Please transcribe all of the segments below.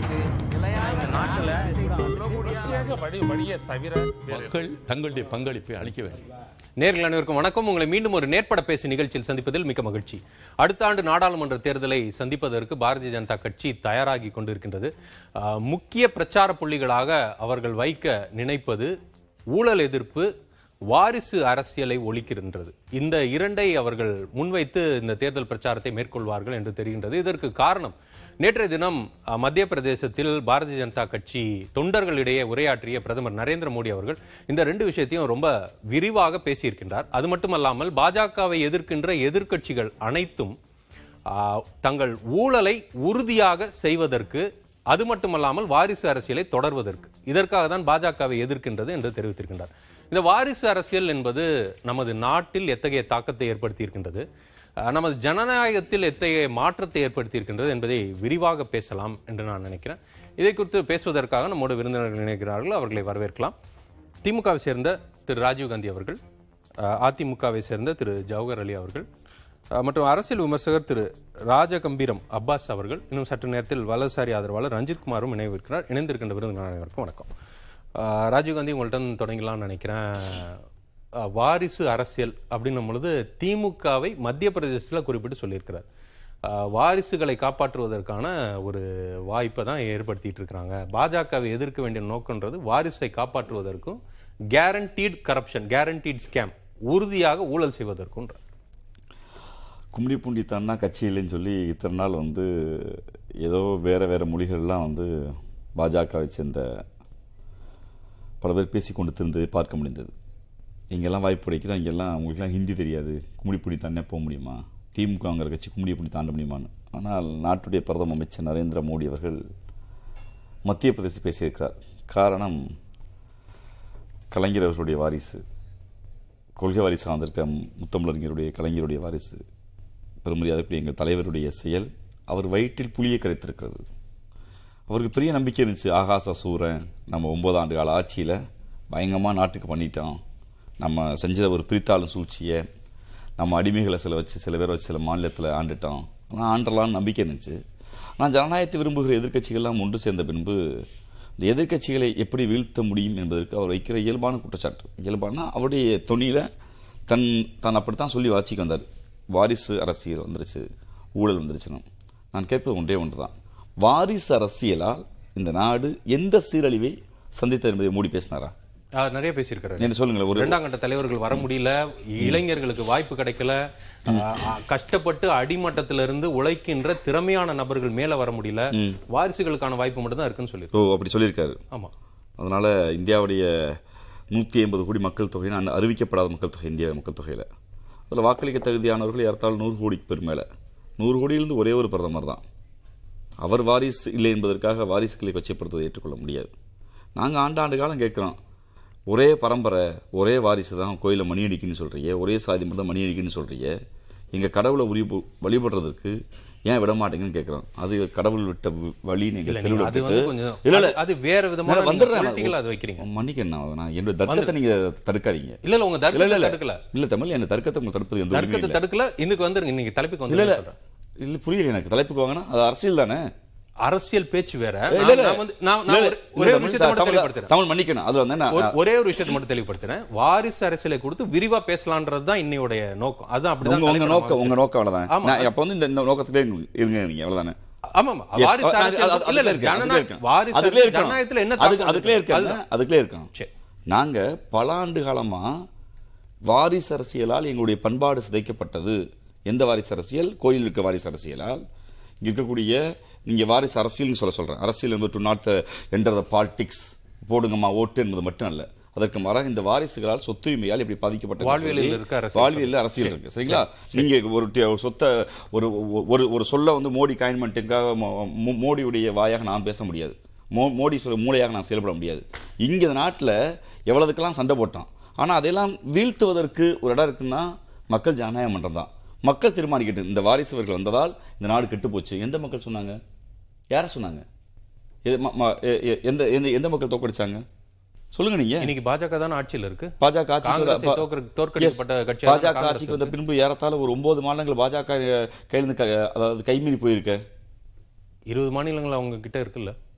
இருக்கு இந்த நாட்டுல சொல்ல முடியாது ஏக வழி வழியை தவிர வேறு மக்கள் தங்களுடைய பங்களிப்பை அளிக்க வேண்டும் நேர்கள் அனைவருக்கும் வணக்கம் உங்களை மீண்டும் ஒரு நேர்பட பேசி நிகழ்ச்சியில் சந்திப்பதில் மிக்க மகிழ்ச்சி அடுத்த ஆண்டு நாடாளுமன்ற தேர்தலை சந்திப்பதற்கு பாரதிய ஜனதா கட்சி தயாராகி கொண்டிருக்கின்றது ஆஹ், முக்கிய பிரச்சார புள்ளிகளாக அவர்கள் வைக்க நினைப்பது ஊழல் எதிர்ப்பு வாரிசு அரசியலை ஒழிக்கின்றது இந்த இரண்டை அவர்கள் முன்வைத்து இந்த தேர்தல் பிரச்சாரத்தை மேற்கொள்வார்கள் என்று தெரிகின்றது இதற்கு காரணம் நேற்றைய தினம் அஹ், மத்திய பிரதேசத்தில் பாரதிய ஜனதா கட்சி தொண்டர்களிடையே உரையாற்றிய பிரதமர் நரேந்திர மோடி அவர்கள் இந்த ரெண்டு விஷயத்தையும் ரொம்ப விரிவாக பேசியிருக்கின்றார் அது மட்டுமல்லாமல் பாஜகவை எதிர்க்கின்ற எதிர்க்கட்சிகள் அனைத்தும் ஆஹ், தங்கள் ஊழலை உறுதியாக செய்வதற்கு அது மட்டுமல்லாமல் வாரிசு அரசியலை தொடர்வதற்கு இதற்காக தான் பாஜகவை எதிர்க்கின்றது என்று தெரிவித்திருக்கின்றார் இந்த வாரிசு அரசியல் என்பது நமது நாட்டில் எத்தகைய தாக்கத்தை ஏற்படுத்தியிருக்கின்றது அஹ், நமது ஜனநாயகத்தில் எத்தகைய மாற்றத்தை ஏற்படுத்தியிருக்கின்றது என்பதை விரிவாக பேசலாம் என்று நான் நினைக்கிறேன் இதை குறித்து பேசுவதற்காக நம்மோடு விருந்தினர்கள் நினைக்கிறார்கள் அவர்களை வரவேற்கலாம் திமுகவை சேர்ந்த திரு ராஜீவ்காந்தி அவர்கள் அஹ், அதிமுகவை சேர்ந்த திரு ஜவஹர் அலி அவர்கள் அஹ், மற்றும் அரசியல் விமர்சகர் திரு ராஜகம்பீரம் அப்பாஸ் அவர்கள் இன்னும் சற்று நேரத்தில் வலதுசாரி ஆதரவாளர் ரஞ்சித் குமாரும் இணைவிருக்கிறார் இணைந்திருக்கின்ற விருந்தினர் அனைவருக்கும் வணக்கம் அஹ், ராஜீவ்காந்தி உங்கள்கிட்ட தொடங்கலாம்னு நினைக்கிறேன் அஹ், வாரிசு அரசியல் அப்படின்னும் பொழுது திமுகவை மத்திய பிரதேசத்தில் குறிப்பிட்டு சொல்லியிருக்கிறார் அஹ், வாரிசுகளை காப்பாற்றுவதற்கான ஒரு வாய்ப்பை தான் ஏற்படுத்திட்டு இருக்கிறாங்க பாஜகவை எதிர்க்க வேண்டிய நோக்கன்றது வாரிசை காப்பாற்றுவதற்கும் கேரண்டீட் கரப்ஷன் கேரண்டீட் ஸ்கேம் உறுதியாக ஊழல் செய்வதற்குன்ற கும்மிடி பூண்டி தான்னா கட்சி இல்லைன்னு சொல்லி இத்தனை நாள் வந்து ஏதோ வேற வேற மொழிகள்லாம் வந்து பாஜகவை சேர்ந்த பல பேர் பேசி கொண்டு திருந்ததை பார்க்க முடிந்தது இங்கெல்லாம் வாய்ப்பு கிடைக்குதா இங்கெல்லாம் உங்களுக்குலாம் ஹிந்தி தெரியாது கும்மிடி பூண்டி தானே போக முடியுமா திமுகங்கிற கட்சி கும்மிடி பூண்டி தாண்ட முடியுமான்னு ஆனால் நாட்டுடைய பிரதம அமைச்சர் நரேந்திர மோடி அவர்கள் மத்திய பிரதேச பேசியிருக்கிறார் காரணம் கலைஞர் அவர்களுடைய வாரிசு கொள்கை வாரிசாக வந்திருக்க முத்தமிழறிஞருடைய கலைஞருடைய வாரிசு பெருமரியாதைக்குரிய எங்கள் தலைவருடைய செயல் அவர் வயிற்றில் புளியை கரைத்திருக்கிறது அவருக்கு பெரிய நம்பிக்கை இருந்துச்சு ஆகாச சூரன் நம்ம ஒன்பது ஆண்டு கால ஆட்சியில் பயங்கரமாக நாட்டுக்கு பண்ணிட்டோம் நம்ம செஞ்ச ஒரு பிரித்தாளும் சூழ்ச்சியை நம்ம அடிமைகளை சில வச்சு சில பேரை வச்சு சில மாநிலத்தில் ஆண்டுட்டோம் ஆனால் ஆண்டலான்னு நம்பிக்கை இருந்துச்சு ஆனால் ஜனநாயகத்தை விரும்புகிற எதிர்க்கட்சிகள்லாம் ஒன்று சேர்ந்த பின்பு இந்த எதிர்க்கட்சிகளை எப்படி வீழ்த்த முடியும் என்பதற்கு அவர் வைக்கிற இயல்பான குற்றச்சாட்டு இயல்பானா அவருடைய தொனியில் தன் தான் அப்படித்தான் சொல்லி ஆட்சிக்கு வந்தார் வாரிசு அரசியல் வந்துருச்சு ஊழல் வந்துருச்சுன்னு நான் கேட்பது ஒன்றே ஒன்று தான் வாரிசு அரசியலால் இந்த நாடு எந்த சீரழிவை சந்தித்தது என்பதை மூடி பேசினாரா அஹ், நிறைய பேசியிருக்கிறாரு என்ன சொல்லுங்களேன் ஒரு இரண்டாம் கட்ட தலைவர்கள் வர முடியல இளைஞர்களுக்கு வாய்ப்பு கிடைக்கல அஹ், அஹ், கஷ்டப்பட்டு அடிமட்டத்திலிருந்து உழைக்கின்ற திறமையான நபர்கள் மேல வர முடியல வாரிசுகளுக்கான வாய்ப்பு மட்டும் தான் இருக்குன்னு சொல்லி ஓ அப்படி சொல்லியிருக்காரு ஆமா அதனால இந்தியாவுடைய நூற்றி ஐம்பது கோடி மக்கள் தொகை நான் அறிவிக்கப்படாத மக்கள் தொகை இந்திய மக்கள் தொகையில் அதில் வாக்களிக்க தகுதியானவர்கள் ஏறத்தாழ் நூறு கோடிக்கு பேர் மேலே நூறு கோடியிலிருந்து ஒரே ஒரு பிரதமர் தான் அவர் வாரிசு இல்லை என்பதற்காக வாரிசுகளை கொச்சைப்படுத்துவதை ஏற்றுக்கொள்ள முடியாது நாங்கள் ஆண்டாண்டு காலம் கேட்குறோம் ஒரே பரம்பரை ஒரே வாரிசு தான் கோயிலில் மணி அடிக்குன்னு சொல்கிறீங்க ஒரே சாதி மட்டும் தான் மணி அடிக்குன்னு சொல்கிறீங்க எங்கள் கடவுளை உரி வழிபடுறதுக்கு ஏன் விட மாட்டேங்கன்னு கேட்குறோம் அது கடவுள் விட்ட வ- வழி நீங்கள் இல்ல, தெருவுல நீங்க அது வந்து விட்டுட்டு- கொஞ்சம் இல்ல, இல்ல. அது- அது வேற விதமான நான் வந்துடுறேன். political அது வைக்கிறீங்க மன்னிக்கண்ணா நான் என்னோட தர்க்கத்தை நீங்க தடுக்காதீங்க இல்ல இல்ல உங்க இல்ல தர்க்கத்தை இல்ல தடுக்கல இல்ல தமிழ் என்ன தர்க்கத்தை உங்க தடுப்பது எந்த உரிமையும் தர்க்கத்தை இல்ல தடுக்கல இதுக்கு வந்துருங்க நீங்க தலைப்புக்கு இல்ல இல்ல வந்து சொல்றேன் இல்ல புரியல எனக்கு தலைப்புக்கு வாங்கினா அது அரசியல் தானே அரசியல் பேச்சு வேற இல்ல, நான் இல்ல. நான் வந்து நான் இல்ல, நான் இல்ல. ஒரு- ஒரே ஒரு தமிழ் விஷயத்தை மட்டும் தமிழ் தெளிவுபடுத்துறேன் தமிழ் மன்னிக்கணும் அது வந்து நான் ஒரு- ஒரே ஒரு விஷயத்தை மட்டும் தெளிவுபடுத்துறேன் வாரிசு அரசியலை கொடுத்து விரிவா பேசலான்றது தான் இன்னையோடைய நோக்கம் அதுதான் அப்படிதான் உங்க உங்க தலைப்பு நோக்கம் நம்ம உங்க நோக்கம் அவ்வளவுதானே ஆமா. நான் அப்ப வந்து இந்த இந்த நோக்கத்திலே இருங்க நீங்க அவ்வளவுதானே ஆமா ஆமா Yes. வாரிசு அது- அரசியல் அது- இல்ல இல்ல அதுக்குள்ளே இருக்கு, ஜனநாயக அதுக்குள்ளே இருக்கு. வாரிசு அதுக்குள்ளே அரசியல் இருக்கணும். ஜனநாயகத்துல என்ன அதுக்கு- தாக்கம் அதுக்குள்ளே இருக்கு? இருக்காங்க அதுதான். அதுக்குள்ளே இருக்கான் சரி. நாங்க பல ஆண்டு காலமா வாரிசு அரசியலால் எங்களுடைய பண்பாடு சிதைக்கப்பட்டது எந்த வாரிசு அரசியல் கோயில் இருக்க வாரிசு அரசியலால் இங்க இருக்கக்கூடிய நீங்க வாரிசு அரசியல்னு சொல்ல சொல்றேன் அரசியல் என்பது do not enter the politics போடுங்கம்மா ஓட்டு என்பது மட்டும் அல்ல அதற்கு மாறாக இந்த வாரிசுகளால் சொத்துரிமையால் எப்படி பாதிக்கப்பட்ட வாழ்வியலில் இருக்க அரசியல் வாழ்வியல் அரசியல் இருக்கு சரிங்களா நீங்க ஒரு டி- ஒரு சொத்தை ஒரு ஒரு ஒரு சொல்ல வந்து மோடி காயின் பண்ணிட்டுக்காக மோடியுடைய வாயாக நான் பேச முடியாது மோ மோடி சொல்ல மூளையாக நான் செயல்பட முடியாது இங்க இந்த நாட்டில் எவ்வளவுக்கெல்லாம் சண்டை போட்டோம் ஆனா அதையெல்லாம் வீழ்த்துவதற்கு ஒரு இடம் இருக்குன்னா மக்கள் ஜனநாயக மன்றம் தான் மக்கள் தீர்மானிக்கிட்டு இந்த வாரிசுவர்கள் வந்ததால் இந்த நாடு கெட்டு போச்சு எந்த மக்கள் சொன்னாங்க யார சொன்னாங்க எ- ம- ம- எ- எ- எந்த எந்த எந்த மக்கள் தோக்கடிச்சாங்க சொல்லுங்க நீங்க இன்னைக்கு பாஜக தான் ஆட்சியில் இருக்கு பாஜக ஆட்சிக்கு காங்கிரஸை வந்த- தோற்கடி- தோற்கடிக்கப்பட்ட Yes. கட்சியாக பாஜக காங்கிரஸ் ஆட்சிக்கு வந்த பின்பு ஏறத்தாழ ஒரு ஒன்பது மாநிலங்கள் பாஜக கையிலிருந்து க- அதாவது கைமீறி போயிருக்க இருபது மாநிலங்கள் அவங்க கிட்ட இருக்குல்ல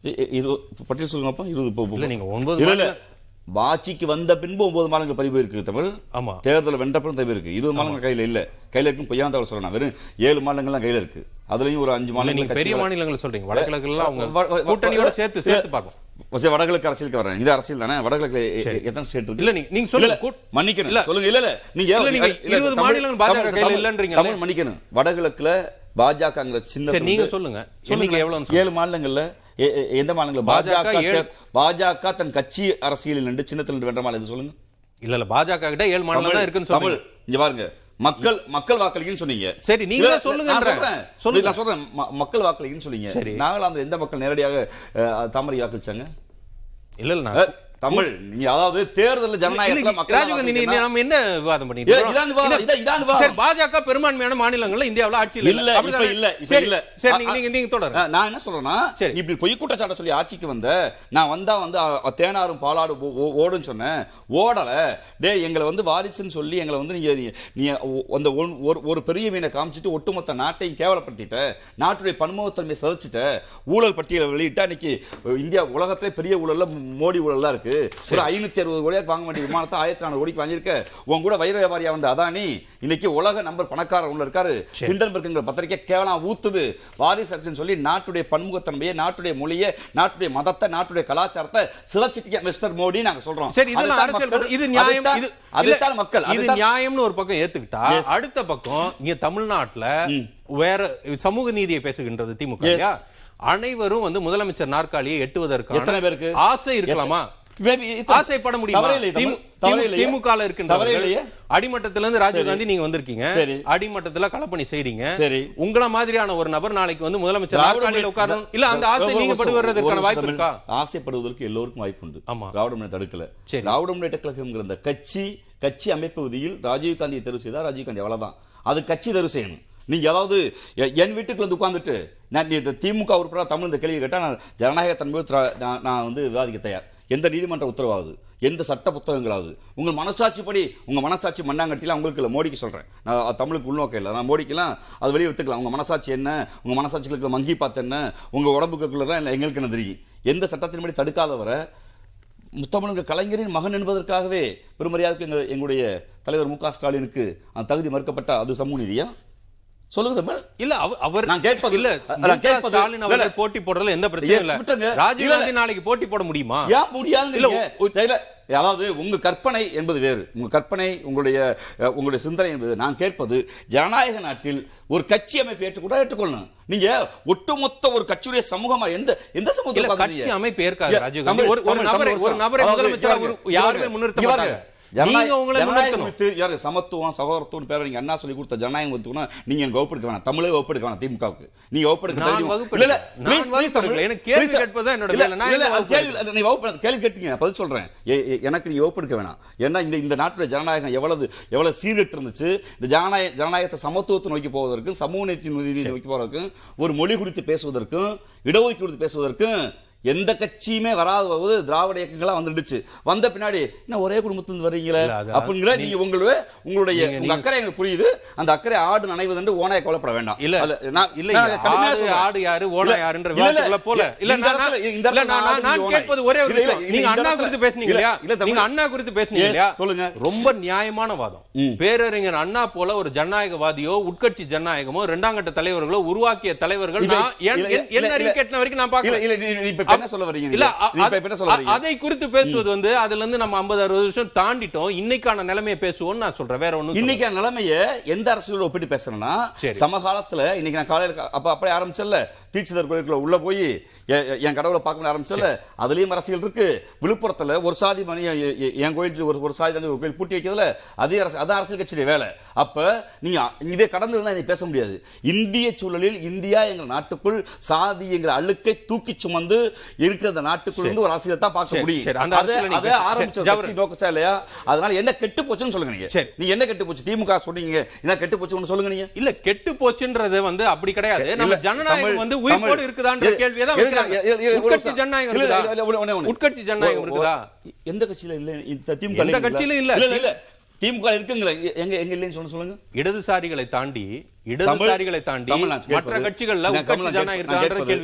இ- இ- இரு- பட்டியல் சொல்லுங்க அப்பா இருபது இப்போ- இல்ல, நீங்க ஒன்பது இல்ல, இல்ல. மாநில- ஆட்சிக்கு வந்த பின்பு ஒன்பது மாநிலங்கள் பதிவு இருக்கு தமிழ் ஆமா தேர்தல் வென்ற பிறகு தவிர இருக்கு இருபது மாநிலங்கள் கையில இல்ல கையில இருக்கும் பொய்யான தகவல் சொல்லணும் வெறும் ஏழு மாநிலங்கள் தான் கையில இருக்கு அதுலயும் ஒரு அஞ்சு இல்ல, மாநிலங்கள் நீங்க பெரிய கட்சிகள் மாநிலங்கள் சொல்றீங்க வடகிழக்குல வ- அவங்க வ- வ- கூட்டணியோட வ- சேர்த்து இல்ல. சேர்த்து பார்க்கும் சரி, வடகிழக்கு அரசியலுக்கு வரேன் இது அரசியல் தானே வடகிழக்கு எத்தனை ஸ்டேட் இருக்கு இல்ல, நீங்க- நீங்க சொல்லுங்க. இல்ல, கூட்- மன்னிக்கணும் இல்ல. சொல்லுங்க இல்ல இல்ல நீங்க இல்ல, நீங்க இல்ல, இருபது தமிழ்- மாநிலங்கள் பாஜக தமிழ்- கையில தமிழ் இல்லன்றீங்கல்ல? தமிழ் மன்னிக்கணும் வடகிழக்குல பாஜகங்கிற சின்ன சரி நீங்க சொல்லுங்க எண்ணிக்கை எவ்வளவுன்னு சொல்லுங்க. ஏழு மாநிலங்கள்ல எ- எ- எந்த மாநிலங்கள் பாஜக பாஜக ஏழு- பாஜக தன் கட்சி அரசியலில் நின்று சின்னத்தில் நின்று வென்ற மாநிலம் எது சொல்லுங்க இல்ல இல்ல பாஜக கிட்ட ஏழு மாநிலம் தான் தமிழ் இருக்குன்னு தமிழ் சொல்லுங்க இங்க பாருங்க மக்கள் மக்கள் வாக்களிக்கன்னு சொன்னீங்க சரி, நீங்க இல்ல, தான் சொல்லுங்கன்ற. நான் சொல்றேன். சொல்லுங்க. நான் சொல்றேன் ம- மக்கள் வாக்களிக்கன்னு சொன்னீங்க சரி. நாகாலாந்து எந்த மக்கள் நேரடியாக அஹ், தாமரை வாக்களிச்சாங்க இல்ல இல்ல அஹ், நான் தமிழ் நீங்க அதாவது தேர்தல் இல்ல, ஜனநாயகத்துல மக்கள் ராஜீவ்காந்தி நீ- வாக்களிக்கணும். நம்ம என்ன விவாதம் பண்ணிட்டு இல்ல, இருக்கோம்? இதான் விவாதம், இல்ல, இதான் இதான் விவாதம். சரி பாஜக பெரும்பான்மையான மாநிலங்கள்ல இந்தியாவுல ஆட்சியில் இல்ல இப்ப அப்படிதானே? இல்ல இப்ப சரி, இல்ல சரி அ- நீங்க அ- நீங்க நீங்க தொடருங்க அஹ், நான் என்ன சொல்றேன்னா சரி. இப்படி பொய் குற்றச்சாட்டை சொல்லி ஆட்சிக்கு வந்த நான் வந்தா வந்து அ, தேனாரும் பாலாடு ஓ- ஓ- ஓடுன்னு சொன்னேன் ஓடல டேய் எங்களை வந்து வாரிசுன்னு சொல்லி எங்களை வந்து நீங்க நீ- நீ ஒ- அந்த ஒன்- ஒரு ஒரு பெரிய மீனை காமிச்சிட்டு ஒட்டுமொத்த நாட்டையும் கேவலப்படுத்திட்ட நாட்டுடைய பன்முகத்தன்மையை சதைச்சிட்ட ஊழல் பட்டியலை வெளியிட்டா இன்னைக்கு இந்தியா உலகத்திலே பெரிய ஊழல்ல மோடி ஊழல் தான் இருக்கு ஒரு ஐநூத்தி அறுபது கோடியாக்கு வாங்க வேண்டிய விமானத்தை ஆயிரத்தி நானூறு கோடிக்கு வாங்கியிருக்க உன் கூட வைர வியாபாரியா வந்த அதானி இன்னைக்கு உலக நம்பர் பணக்காரர் உள்ள இருக்காரு ஹிண்டன்பர்க்ங்கிற பத்திரிக்கை கேவலம் ஊத்துது வாரிசு அரசுன்னு சொல்லி நாட்டுடைய பன்முகத்தன்மையை நாட்டுடைய மொழியை நாட்டுடைய மதத்தை நாட்டுடைய கலாச்சாரத்தை சிலச்சிட்டிக்க மிஸ்டர் மோடி நாங்க சொல்றோம் சரி இதெல்லாம் அதைத்தான் அரசியல் மக்கள்- கூட- இது நியாயம் அதைத்தான்- இது அதைத்தான் இல்ல, மக்கள் இது அதைத்தான் நியாயம்னு ஒரு பக்கம் ஏத்துக்கிட்டா Yes. அடுத்த பக்கம் இங்க தமிழ்நாட்டுல வேற சமூக நீதியை பேசுகின்றது திமுக Yes. இல்லையா? அனைவரும் வந்து முதலமைச்சர் நாற்காலியை எத்தனை எட்டுவதற்கான பேருக்கு? ஆசை இருக்கலாமா Maybe இத்தனை- ஆசைப்பட முடியுமா தவறே இல்லையே, திமு- தவறே திமு- இல்லையே. திமுக ல தவறே இருக்கின்றவர்கள் இல்லையே. அடிமட்டத்துல இருந்து ராஜீவ் காந்தி நீங்க வந்திருக்கீங்க சரி. அடிமட்டத்துல களப்பணி செய்றீங்க சரி. உங்கள மாதிரியான ஒரு நபர் நாளைக்கு வந்து முதலமைச்சர் திராவிட நாற்காலியில முன்னே- உட்காரணும் இல்ல அந்த ஆசை ஒரு நீங்க நிமிஷம், பட்டு ஒரு வர்றதுக்கான நிமிஷம் வாய்ப்பு தமிழ். இருக்கா ஆசைப்படுவதற்கு எல்லோருக்கும் வாய்ப்பு உண்டு ஆமா. திராவிட முன்னேற்ற தடுக்கல சரி. திராவிட முன்னேற்ற கழகம்ங்கிற அந்த கட்சி கட்சி அமைப்பு விதியில் ராஜீவ் காந்தியை தெரிவு செய்தா ராஜீவ் காந்தி அவ்வளவுதான் அது கட்சி தெரிவு செய்யணும் நீங்க அதாவது எ- என் வீட்டுக்குள்ள வந்து உட்கார்ந்துட்டு நான் நீ இந்த திமுக உறுப்பினர் தமிழ் இந்த கேள்வி கேட்டா நான் ஜனநாயக தன்மையோடு திரா- நான் நான் வந்து விவாதிக்க தயார் எந்த நீதிமன்ற உத்தரவாகுது எந்த சட்ட புத்தகங்களாவது உங்கள் மனசாட்சிப்படி உங்க மனசாட்சி மண்ணாங்கட்டிலாம் உங்களுக்கு இல்லை மோடிக்கு சொல்றேன் நான் அது தமிழுக்கு உள்நோக்கம் இல்லை நான் மோடிக்கெல்லாம் அது வெளியே வித்துக்கலாம் உங்க மனசாட்சி என்ன உங்க மனசாட்சியில் இருக்கிற மங்கி பார்த்து என்ன உங்க உடம்புக்குள்ளதான் இல்லை எங்களுக்கு என்ன தெரியும் எந்த சட்டத்தின்படி தடுக்காதவரை முத்தமிழுங்க கலைஞரின் மகன் என்பதற்காகவே பெருமரியாதைக்கு எங்க எங்களுடைய தலைவர் மு க ஸ்டாலினுக்கு அந்த தகுதி மறுக்கப்பட்ட அது சமூக நீதியா சொல்லுங்க தமிழ் இல்ல அவ- அவர் நான் கேட்பது- இல்ல நான் மு க கேட்பது- ஸ்டாலின் இல்ல, அவர்கள் இல்ல. போட்டி போடுறதுல எந்த பிரச்சனையும் Yes, இல்ல விட்டுருங்க. ராஜீவ் இல்ல, காந்தி இல்ல. நாளைக்கு போட்டி போட முடியுமா ஏன் முடியாது இல்ல, இல்ல இல்ல அதாவது உங்க கற்பனை என்பது வேறு உங்க கற்பனை உங்களுடைய அஹ், உங்களுடைய சிந்தனை என்பது நான் கேட்பது ஜனநாயக நாட்டில் ஒரு கட்சி அமைப்பு ஏற்றுக்கூட ஏற்றுக்கொள்ளணும் நீங்க ஒட்டுமொத்த ஒரு கட்சியுடைய சமூகமா எந்த எந்த இல்ல சமூகத்தில் கட்சி அமைப்பு ஏற்காது ஏ, ராஜீவ் காந்தி தமிழ், ஒரு ஒரு தமிழ், நபரை தமிழ் ஒரு நபரை அதாவது முதலமைச்சரா இங்க ஒரு- பாருங்க, யாருமே இங்க முன்னிறுத்த பாருங்க. மாட்டாங்க ஜனநாயக- நீங்க உங்களை ஜனநாயகம் முன்னிறுத்தணும் குறித்து யாரு சமத்துவம் சகோதரத்துவம் பேர நீங்க அண்ணா சொல்லி கொடுத்த ஜனநாயகம் ஒத்துக்கணும் நீங்க எனக்கு வகுப்படுக்க வேணாம் தமிழே வகுப்படுக்க வேணாம் திமுகவுக்கு நீங்க வகுப்படுக்க நான் தெரியும். வகுப்பு இல்ல, இல்ல, எடுக்கல. நான் please, please, வகுப்பு தமிழ். எடுக்கல. எனக்கு கேள்வி Please, கேட்பதுதான் என்னோட இல்ல, வேலை. நான் இல்ல, எங்க அது வகுப்பு கேள்வி அது நீ வகுப்பு கேள்வி கேட்டீங்க நான் பதில் சொல்றேன் எ- எ- எனக்கு நீங்க வகுப்படுக்க வேணாம் ஏன்னா இந்த இந்த நாட்டுடைய ஜனநாயகம் எவ்வளவு எவ்வளவு சீர்கெட்டு இருந்துச்சு இந்த ஜனநாயக ஜனநாயகத்தை சமத்துவத்தை நோக்கி போவதற்கும் சமூக நீதி நீதி நோக்கி போவதற்கும் ஒரு மொழி குறித்து பேசுவதற்கும் இடஒதுக்கீடு குறித்து பேசுவதற்கும் எந்த கட்சியுமே வராத போது திராவிட இயக்கங்களா வந்துடுச்சு வந்த பின்னாடி என்ன ஒரே குடும்பத்திலிருந்து வர்றீங்களே இல்ல, அது- அப்படிங்கிற நீங்க உங்களுடைய உங்களுடைய நீங்க- உங்க நீங்க- அக்கறை எனக்கு புரியுது அந்த அக்கறை ஆடு நனைவதென்று ஓனாய கொல்லப்பட வேண்டாம் இல்ல அது நான் இல்ல நான் கடுமையா ஆடு சொல்றேன். ஆடு யாரு ஓனா இல்ல, யாருன்ற இல்ல, இல்ல, விவாதத்துக்குள்ள போல இல்ல இந்த நான் நான் இடத்துல- இந்த இல்ல இடத்துல நான் நான் நான் ஆடு கேட்பது ஒரே ஒரு இல்ல, இல்ல, விஷயம் இல்ல, நீங்க இந்த அண்ணா இடத்துல- குறித்து பேசுனீங்க இல்ல, இல்லையா இல்ல, தமிழ். நீங்க அண்ணா குறித்து பேசுனீங்க Yes, இல்லையா சொல்லுங்க. ரொம்ப நியாயமான வாதம் பேரறிஞர் அண்ணா போல ஒரு ஜனநாயகவாதியோ உட்கட்சி ஜனநாயகமோ இரண்டாம் கட்ட தலைவர்களோ உருவாக்கிய தலைவர்கள் இல்ல, நான் என்- இல்ல, என்- இல்ல, என்ன இல்ல, அறிவு கேட்ட வரைக்கும் நான் இல்ல பார்க்கல இல்ல நீ- நீ இப்ப என்ன சொல்ல வரீங்க இல்ல நீங்க? அ- நீ இப்ப இப்ப என்ன சொல்ல அ- வரீங்க அதை குறித்து பேசுவது வந்து அதுல இருந்து நம்ம 50 60 வருஷம் தாண்டிட்டோம் இன்னைக்கான நிலைமையை பேசுவோம்னு நான் சொல்றேன் வேற ஒண்ணும் இன்னைக்கு நிலைமைய எந்த அரசியலோட ஒப்பிட்டு பேசுறேன்னா சரி. சமகாலத்துல இன்னைக்கு நான் காலையில கா- அப்ப அப்படியே ஆரம்பிச்சல தீட்சிதர் கோயிலுக்குள்ள உள்ள போய் எ- எ- என் கடவுளை பார்க்க ஆரம்பிச்சல அதுலயும் அரசியல் இருக்கு விழுப்புரத்துல ஒரு சாதி மணி எ- எ- என் கோயில் ஒரு ஒரு சாதி தந்தை ஒரு கோயில் பூட்டி வைக்கிறதுல அதே அரசு அதான் அரசியல் கட்சியுடைய வேலை அப்ப நீங்க இதே கடந்து இருந்தா இதை பேச முடியாது இந்திய சூழலில் இந்தியா எங்கள் நாட்டுக்குள் சாதி என்கிற அழுக்கை தூக்கி சுமந்து இருக்கிற அந்த நாட்டுக்குள் இருந்து ஒரு அரசியல் தான் பார்க்க சரி, முடியும் சரி, அந்த அதை அரசியலை நீங்க அதை பேசுங்க. ஆரம்பிச்ச சரி, ஜவஹர். கட்சி நோக்கச்சா இல்லையா அதனால என்ன கெட்டு போச்சுன்னு சொல்லுங்க நீங்க சரி. நீங்க என்ன கெட்டு போச்சு திமுக சொன்னீங்க இதான் கெட்டு போச்சுன்னு சொல்லுங்க நீங்க இல்ல கெட்டு போச்சுன்றது வந்து அப்படி கிடையாது நம்ம இல்ல, ஜனநாயகம் தமிழ், வந்து உயிர்ப்போடு தமிழ். இருக்குதான்ற இல்ல, கேள்வியை தான் இல்ல, வைக்கிறாங்க. இல்ல, இல்ல, ஒரு உட்கட்சி நிமிஷம். ஜனநாயகம் இல்ல, இருக்குதா இல்ல, இல்ல, ஒண்ணே, ஒண்ணே. உட்கட்சி ஜனநாயகம் ஓ, ஓ, இருக்குதா எந்த கட்சியில இல்ல இந்த திமுக எந்த கட்சியிலும் இல்ல. இல்ல இல்ல திமுக இருக்குங்கிற எங்க எங்க இல்லைன்னு சொல்ல சொல்லுங்க இடதுசாரிகளை தாண்டி இடதுசாரிகளை தாண்டி தமிழ் நான் மற்ற கேட்பது. கட்சிகள்ல நான் உட்கட்சி தமிழ் நான் ஜனநாயகம் கேட்பது. இருக்கான்ற கேள்விதான்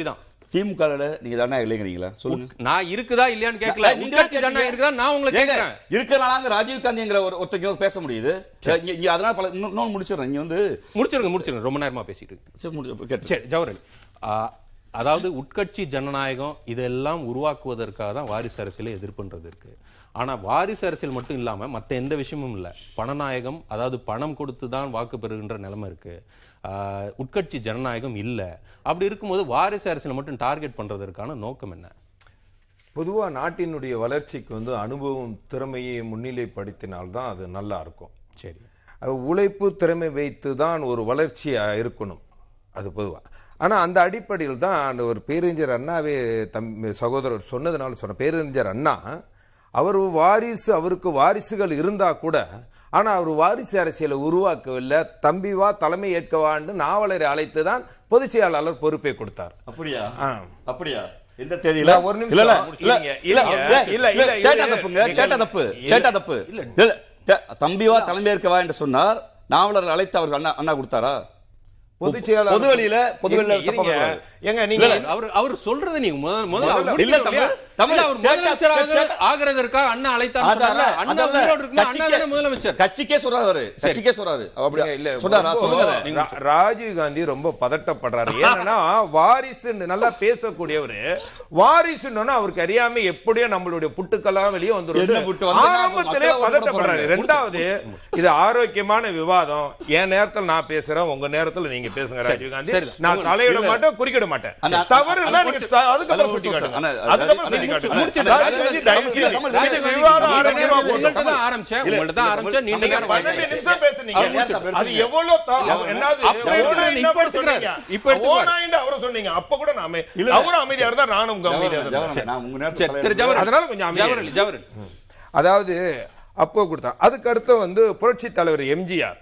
திமுக ல நீங்க ஜனநாயகம் இல்லைங்கிறீங்களா சொல்லுங்க நான் இருக்குதா இல்லையான்னு கேட்கல நீங்க உட்கட்சி கேட்கறீங்க. ஜனநாயகம் இருக்குதா நான் உங்களை ஏங்க, கேட்கிறேன் இருக்கறனால ராஜீவ் காந்திங்கிற ஒரு ஒருத்தங்க பேச முடியுது இங்க- இங்க அதனால பல இன்னும் இன்னொன்னு முடிச்சிடுறேன் இங்க வந்து முடிச்சிருங்க முடிச்சிருங்க ரொம்ப நேரமா பேசிட்டு இருக்கு சரி, முடி- கேட்டு சரி ஜவஹர் ஆ, அதாவது உட்கட்சி ஜனநாயகம் இதெல்லாம் உருவாக்குவதற்காக தான் வாரிசு அரசியலை எதிர்ப்புன்றது இருக்கு ஆனா வாரிசு அரசியல் மட்டும் இல்லாம மத்த எந்த விஷயமும் இல்ல பணநாயகம் அதாவது பணம் கொடுத்து தான் வாக்கு பெறுகின்ற நிலைமை இருக்கு ஆ, உட்கட்சி ஜனநாயகம் இல்ல அப்படி இருக்கும்போது வாரிசு அரசியலை மட்டும் டார்கெட் பண்றதற்கான நோக்கம் என்ன பொதுவா நாட்டினுடைய வளர்ச்சிக்கு வந்து அனுபவம் திறமையை முன்னிலைப்படுத்தினால்தான் அது நல்லா இருக்கும் சரி அது உழைப்பு திறமை வைத்து தான் ஒரு வளர்ச்சியா இருக்கணும் அது பொதுவா ஆனா அந்த அடிப்படையில் தான் அந்த ஒரு பேரறிஞர் அண்ணாவே தம் சகோதரர் சொன்னதுனால சொன்ன பேரறிஞர் அண்ணா அவர் வாரிசு அவருக்கு வாரிசுகள் இருந்தா கூட ஆனா அவர் வாரிசு அரசியலை உருவாக்கவில்லை தம்பி வா தலைமை ஏற்கவான்னு நாவலரை அழைத்து தான் பொதுச் செயலாளர் பொறுப்பை கொடுத்தார் அப்படியா ஆ. அப்படியா எந்த தேதியில இல்ல, ஒரு நிமிஷம். இல்ல இல்ல இல்ல இருங்க, இல்ல இருங்க. இல்ல இல்ல, இல்ல, கேட்டா இல்ல. தப்புங்க இல்ல. கேட்டா தப்பு இல்ல. கேட்டா தப்பு இல்ல தே- தம்பிவா தலைமையேற்கவா என்று சொன்னார் நாவலர் அழைத்து அவருக்கு அண்ணா அண்ணா கொடுத்தாரா பொதுச் செயலாளர் பொது வழியில பொது வழியில இருங்க, தப்பா இருங்க. பண்ணக்கூடாது. ஏங்க நீங்க அவர் அவர் சொல்றதை நீங்க முதல்ல முதல்ல அவர் முதல்ல- முடிக்கணும் இல்ல, இல்லையா? தமிழ், தமிழ் இல்ல, அவர் கேட்க- முதலமைச்சராக கேட்க- ஆகிறதற்காக அண்ணா அழைத்தார் அதல்ல, சொன்னார்ல. அண்ணா அதல்ல. உயிரோடு இருக்கும்போது அண்ணா கட்சிக்கே- தானே முதலமைச்சர் கட்சிக்கே சொல்றாரு அவரு கட்சிக்கே சொல்றாரு அப்படி இல்ல, இல்ல, சொன்னாரா ரொம்ப சொல்லுங்க அதை. ரா- ராஜீவ் காந்தி ரொம்ப பதட்டப்படுறாரு ஏன்னா வாரிசுன்னு நல்லா பேசக்கூடியவரு வாரிசுன்னு அவருக்கு அறியாம எப்படியோ நம்மளுடைய புட்டுக்கெல்லாம் வெளியே என்ன வந்துரும் புட்டு வந்து ஆரம்பத்திலே மக்களை பதட்டப்படுறாரு போறாங்க. ரெண்டாவது இது ஆரோக்கியமான விவாதம் என் நேரத்தில் நான் பேசுறேன் உங்க நேரத்தில் நீங்க பேசுங்க ராஜீவ் காந்தி சரி. நான் தலையிட இல்ல. மாட்டேன் குறுக்கிட மாட்டேன் அண்ணா, தவறு இல்ல அண்ணா, நீங்க முடிச்சு- த- அதுக்கப்புறம் அண்ணா, சுட்டி முடிச்சு- காட்டுங்க. அண்ணா, அதுக்கப்புறம் அண்ணா, சுட்டி முடிச்சு- காட்டுங்க. முடிச்சு- ராஜீவ் காந்தி, தயவு செய்து தமிழ், இது ராஜீவ் காந்தி, விவாதம் நீண்ட ஆரம்பிக்கிறோம் நேரம் போட்டோம். உங்கள்ட்ட தான் ஆரம்பிச்சேன் இல்ல, உங்கள்ட்ட தான் இல்ல, ஆரம்பிச்சேன் நீண்ட தமிழ், நேரம் பன்னெண்டு ஆயிடுச்சு. நிமிஷம் பேசுனீங்க. அவர் முடிச்சு- அது எவ்வளவு தா- அவர் என்னது? அப்ப எடுத்துக்கிறாரு, ஓனாயின்னு இப்ப அப்புறம் எடுத்துக்கிறாரு. சொன்னீங்க. இப்ப எடுத்துக்குவாரு. ஓனாயின்னு அவரும் சொன்னீங்க. அப்ப கூட நான் அமை- இல்ல. அவரும் அமைதியா இருந்தா நானும் அமைதியா ஜவஹர், இருந்தேன். ஜவஹர், நான் உங்க சரி நேரத்தில் திரு ஜவஹர் அதனால கொஞ்சம் அமைதியா ஜவஹர் ஜவஹர் அதாவது அப்போ கொடுத்தார் அதுக்கு அடுத்து வந்து புரட்சி தலைவர் எம்ஜிஆர்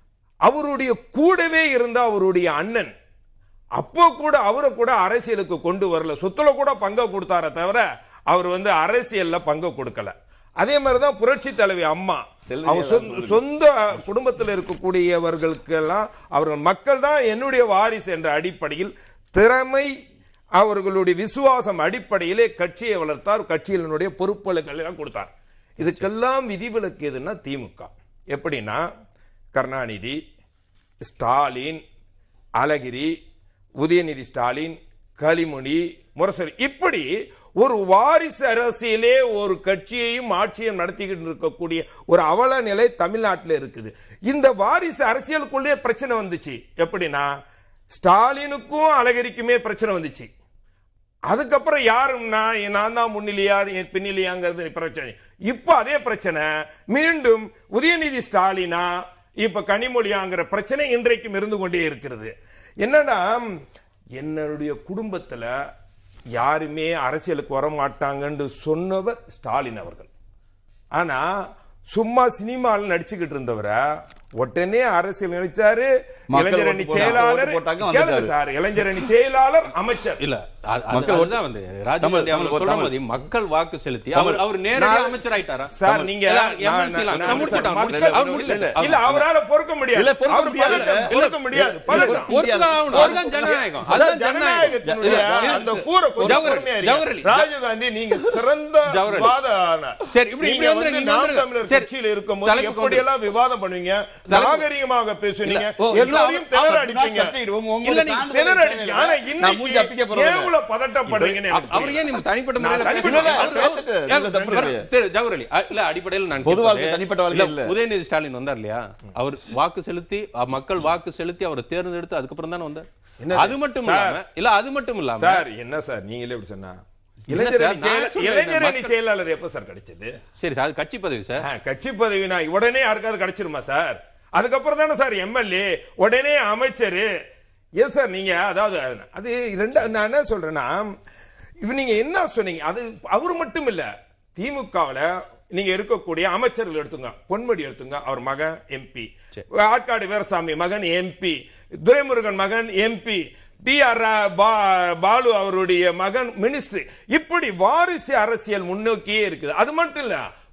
அவருடைய கூடவே இருந்த அவருடைய அண்ணன் அப்போ கூட அவரை கூட அரசியலுக்கு கொண்டு வரல சொத்துல கூட பங்க கொடுத்தாரே தவிர அவர் வந்து அரசியல்ல பங்கு கொடுக்கல அதே மாதிரிதான் புரட்சி தலைவி அம்மா செல்வி அவர் சொந்த- சொந்த குடும்பத்தில் இருக்கக்கூடியவர்களுக்கெல்லாம் அவர்கள் மக்கள் தான் என்னுடைய வாரிசு என்ற அடிப்படையில் திறமை அவர்களுடைய விசுவாசம் அடிப்படையிலே கட்சியை வளர்த்தார் கட்சியினுடைய பொறுப்புகளுக்கு எல்லாம் கொடுத்தார் இதுக்கெல்லாம் விதிவிலக்கு எதுன்னா திமுக எப்படின்னா கருணாநிதி ஸ்டாலின் அழகிரி உதயநிதி ஸ்டாலின் களிமொழி முரசொலி இப்படி ஒரு வாரிசு அரசியலே ஒரு கட்சியையும் ஆட்சியும் நடத்திக்கிட்டு இருக்கக்கூடிய ஒரு அவல நிலை தமிழ்நாட்டில் இருக்குது இந்த வாரிசு அரசியலுக்குள்ளே பிரச்சனை வந்துச்சு எப்படின்னா ஸ்டாலினுக்கும் அழகிரிக்குமே பிரச்சனை வந்துச்சு அதுக்கப்புறம் யாரும் நான் நான் தான் முன்னிலையா என் பின்னிலையாங்கிறது பிரச்சனை இப்ப அதே பிரச்சனை மீண்டும் உதயநிதி ஸ்டாலினா இப்ப கனிமொழியாங்கிற பிரச்சனை இன்றைக்கும் இருந்து கொண்டே இருக்கிறது என்னன்னா என்னுடைய குடும்பத்துல யாருமே அரசியலுக்கு வர மாட்டாங்கன்னு சொன்னவர் ஸ்டாலின் அவர்கள் ஆனா சும்மா சினிமாவில் நடிச்சுக்கிட்டு இருந்தவரை உடனே அரசியல் நினைச்சாரு மக்கள் இளைஞர் ஓட்டு அணி போட்டாங்க, செயலாளர் ஓட்டு போட்டாங்க, கேளுங்க வந்துட்டாரு. சார் இளைஞர் அணி செயலாளர் அமைச்சர் இல்ல அது- அது- மக்கள் அதுதான் வந்து ராஜீவ் தமிழ், காந்தி தமிழ், அவங்க சொல்லும் தமிழ். போது மக்கள் வாக்கு செலுத்தி அவர் அவர் நேரடியா நான்- அமைச்சர் ஆயிட்டாரா சார் நீங்க இல்ல, நான்- MLC ல- நான் நான் முடிச்சுட்டேன், சார், முடிச்சுட்டேன். அவர் மக்கள் முடிச்சுட்டார். இல்ல அவரால பொறுக்க முடியாது இல்ல, பொறுக்க அவர் முடியாது. பதட்டம் இல்ல, பொறுக்க முடியாது இல்ல, பதட்டம். பொறுத்துதான் ஆகணும். அதுதான் ஜனநாயகம் சார், அதுதான் ஜனநாயகம் ஜனநாயகத்தினுடைய இல்ல, அந்த கூரை கொஞ்சம் ஜவஹர், பொறுமையா இருங்க. ஜவஹர் அலி. ராஜீவ் காந்தி நீங்க சிறந்த ஜவஹர் அலி. விவாதான. சரி, இப்படி- நீங்க இப்படி வந்துருங்க, வந்து இங்க நாம் வந்துருங்க. தமிழர் சரி, கட்சியில இருக்கும்போது தலைப்புக்கு எப்படி எல்லாம் விவாதம் பண்ணுவீங்க நாகரிகமாக பேசுவீங்க ஓ, இல்ல, எல்லாரையும் அவர்- திணற அவர் அடிப்பீங்க சப்ஜெக்ட் உங்க- உங்க இல்ல, நீங்க சான்றிதழ் திணற தேவையில்லை. அடிப்பீங்க ஆனா நான் மூஞ்சி அப்பிக்க இன்னைக்கு போறது ஏன் இவ்வளவு பதட்டப்படுறீங்கன்னு எனக்கு அவர் ஏன் நீங்க தனிப்பட்ட முறையில நான் பேச- தனிப்பட்ட- இல்ல, அவர் அவர்- பேசட்டு. அவர்- இல்ல, தப்பு அவர்- இல்லையே. திரு ஜவஹர் அலி, அ, இல்ல அடிப்படையில் நான் பொது கேட்பது- வாழ்க்கை, தனிப்பட்ட வாழ்க்கை இல்ல. உதயநிதி ஸ்டாலின் வந்தார் இல்லையா அவர் வாக்கு செலுத்தி அ, மக்கள் வாக்கு செலுத்தி அவரை தேர்ந்தெடுத்து அதுக்கப்புறம் தானே வந்தார் என்னது? அது மட்டும் சார். இல்லாம இல்ல அது மட்டும் இல்லாம சார் என்ன சார் நீங்களே இப்படி சொன்னா இல்ல இளைஞர் சார், அணி நான் செயலா- சொல்றேன் இளைஞர் சார், அணி மக்கள்- செயலாளர் எப்ப சார் கிடைச்சது சரி சார் அது கட்சி பதவி சார் ஆ, கட்சி பதவினா உடனே யாருக்காவது கிடைச்சிருமா சார் அதுக்கப்புறம் தானே சார் எம்எல்ஏ உடனே அமைச்சர் ஏன் சார் நீங்க அதாவது அது ரெண்டு நான் என்ன சொல்றேன்னா இப்ப நீங்க என்ன சொன்னீங்க அது அவர் மட்டும் இல்ல திமுகவுல நீங்க இருக்கக்கூடிய அமைச்சர்கள் எடுத்துங்க பொன்முடி எடுத்துங்க அவர் மகன் எம்பி ஆட்காடு வீரசாமி மகன் எம்பி துரைமுருகன் மகன் எம்பி டி ஆர் பாலு அவருடைய மகன் மினிஸ்டர் இப்படி வாரிசு அரசியல் முன்னோக்கியே இருக்குது அது மட்டும் இல்ல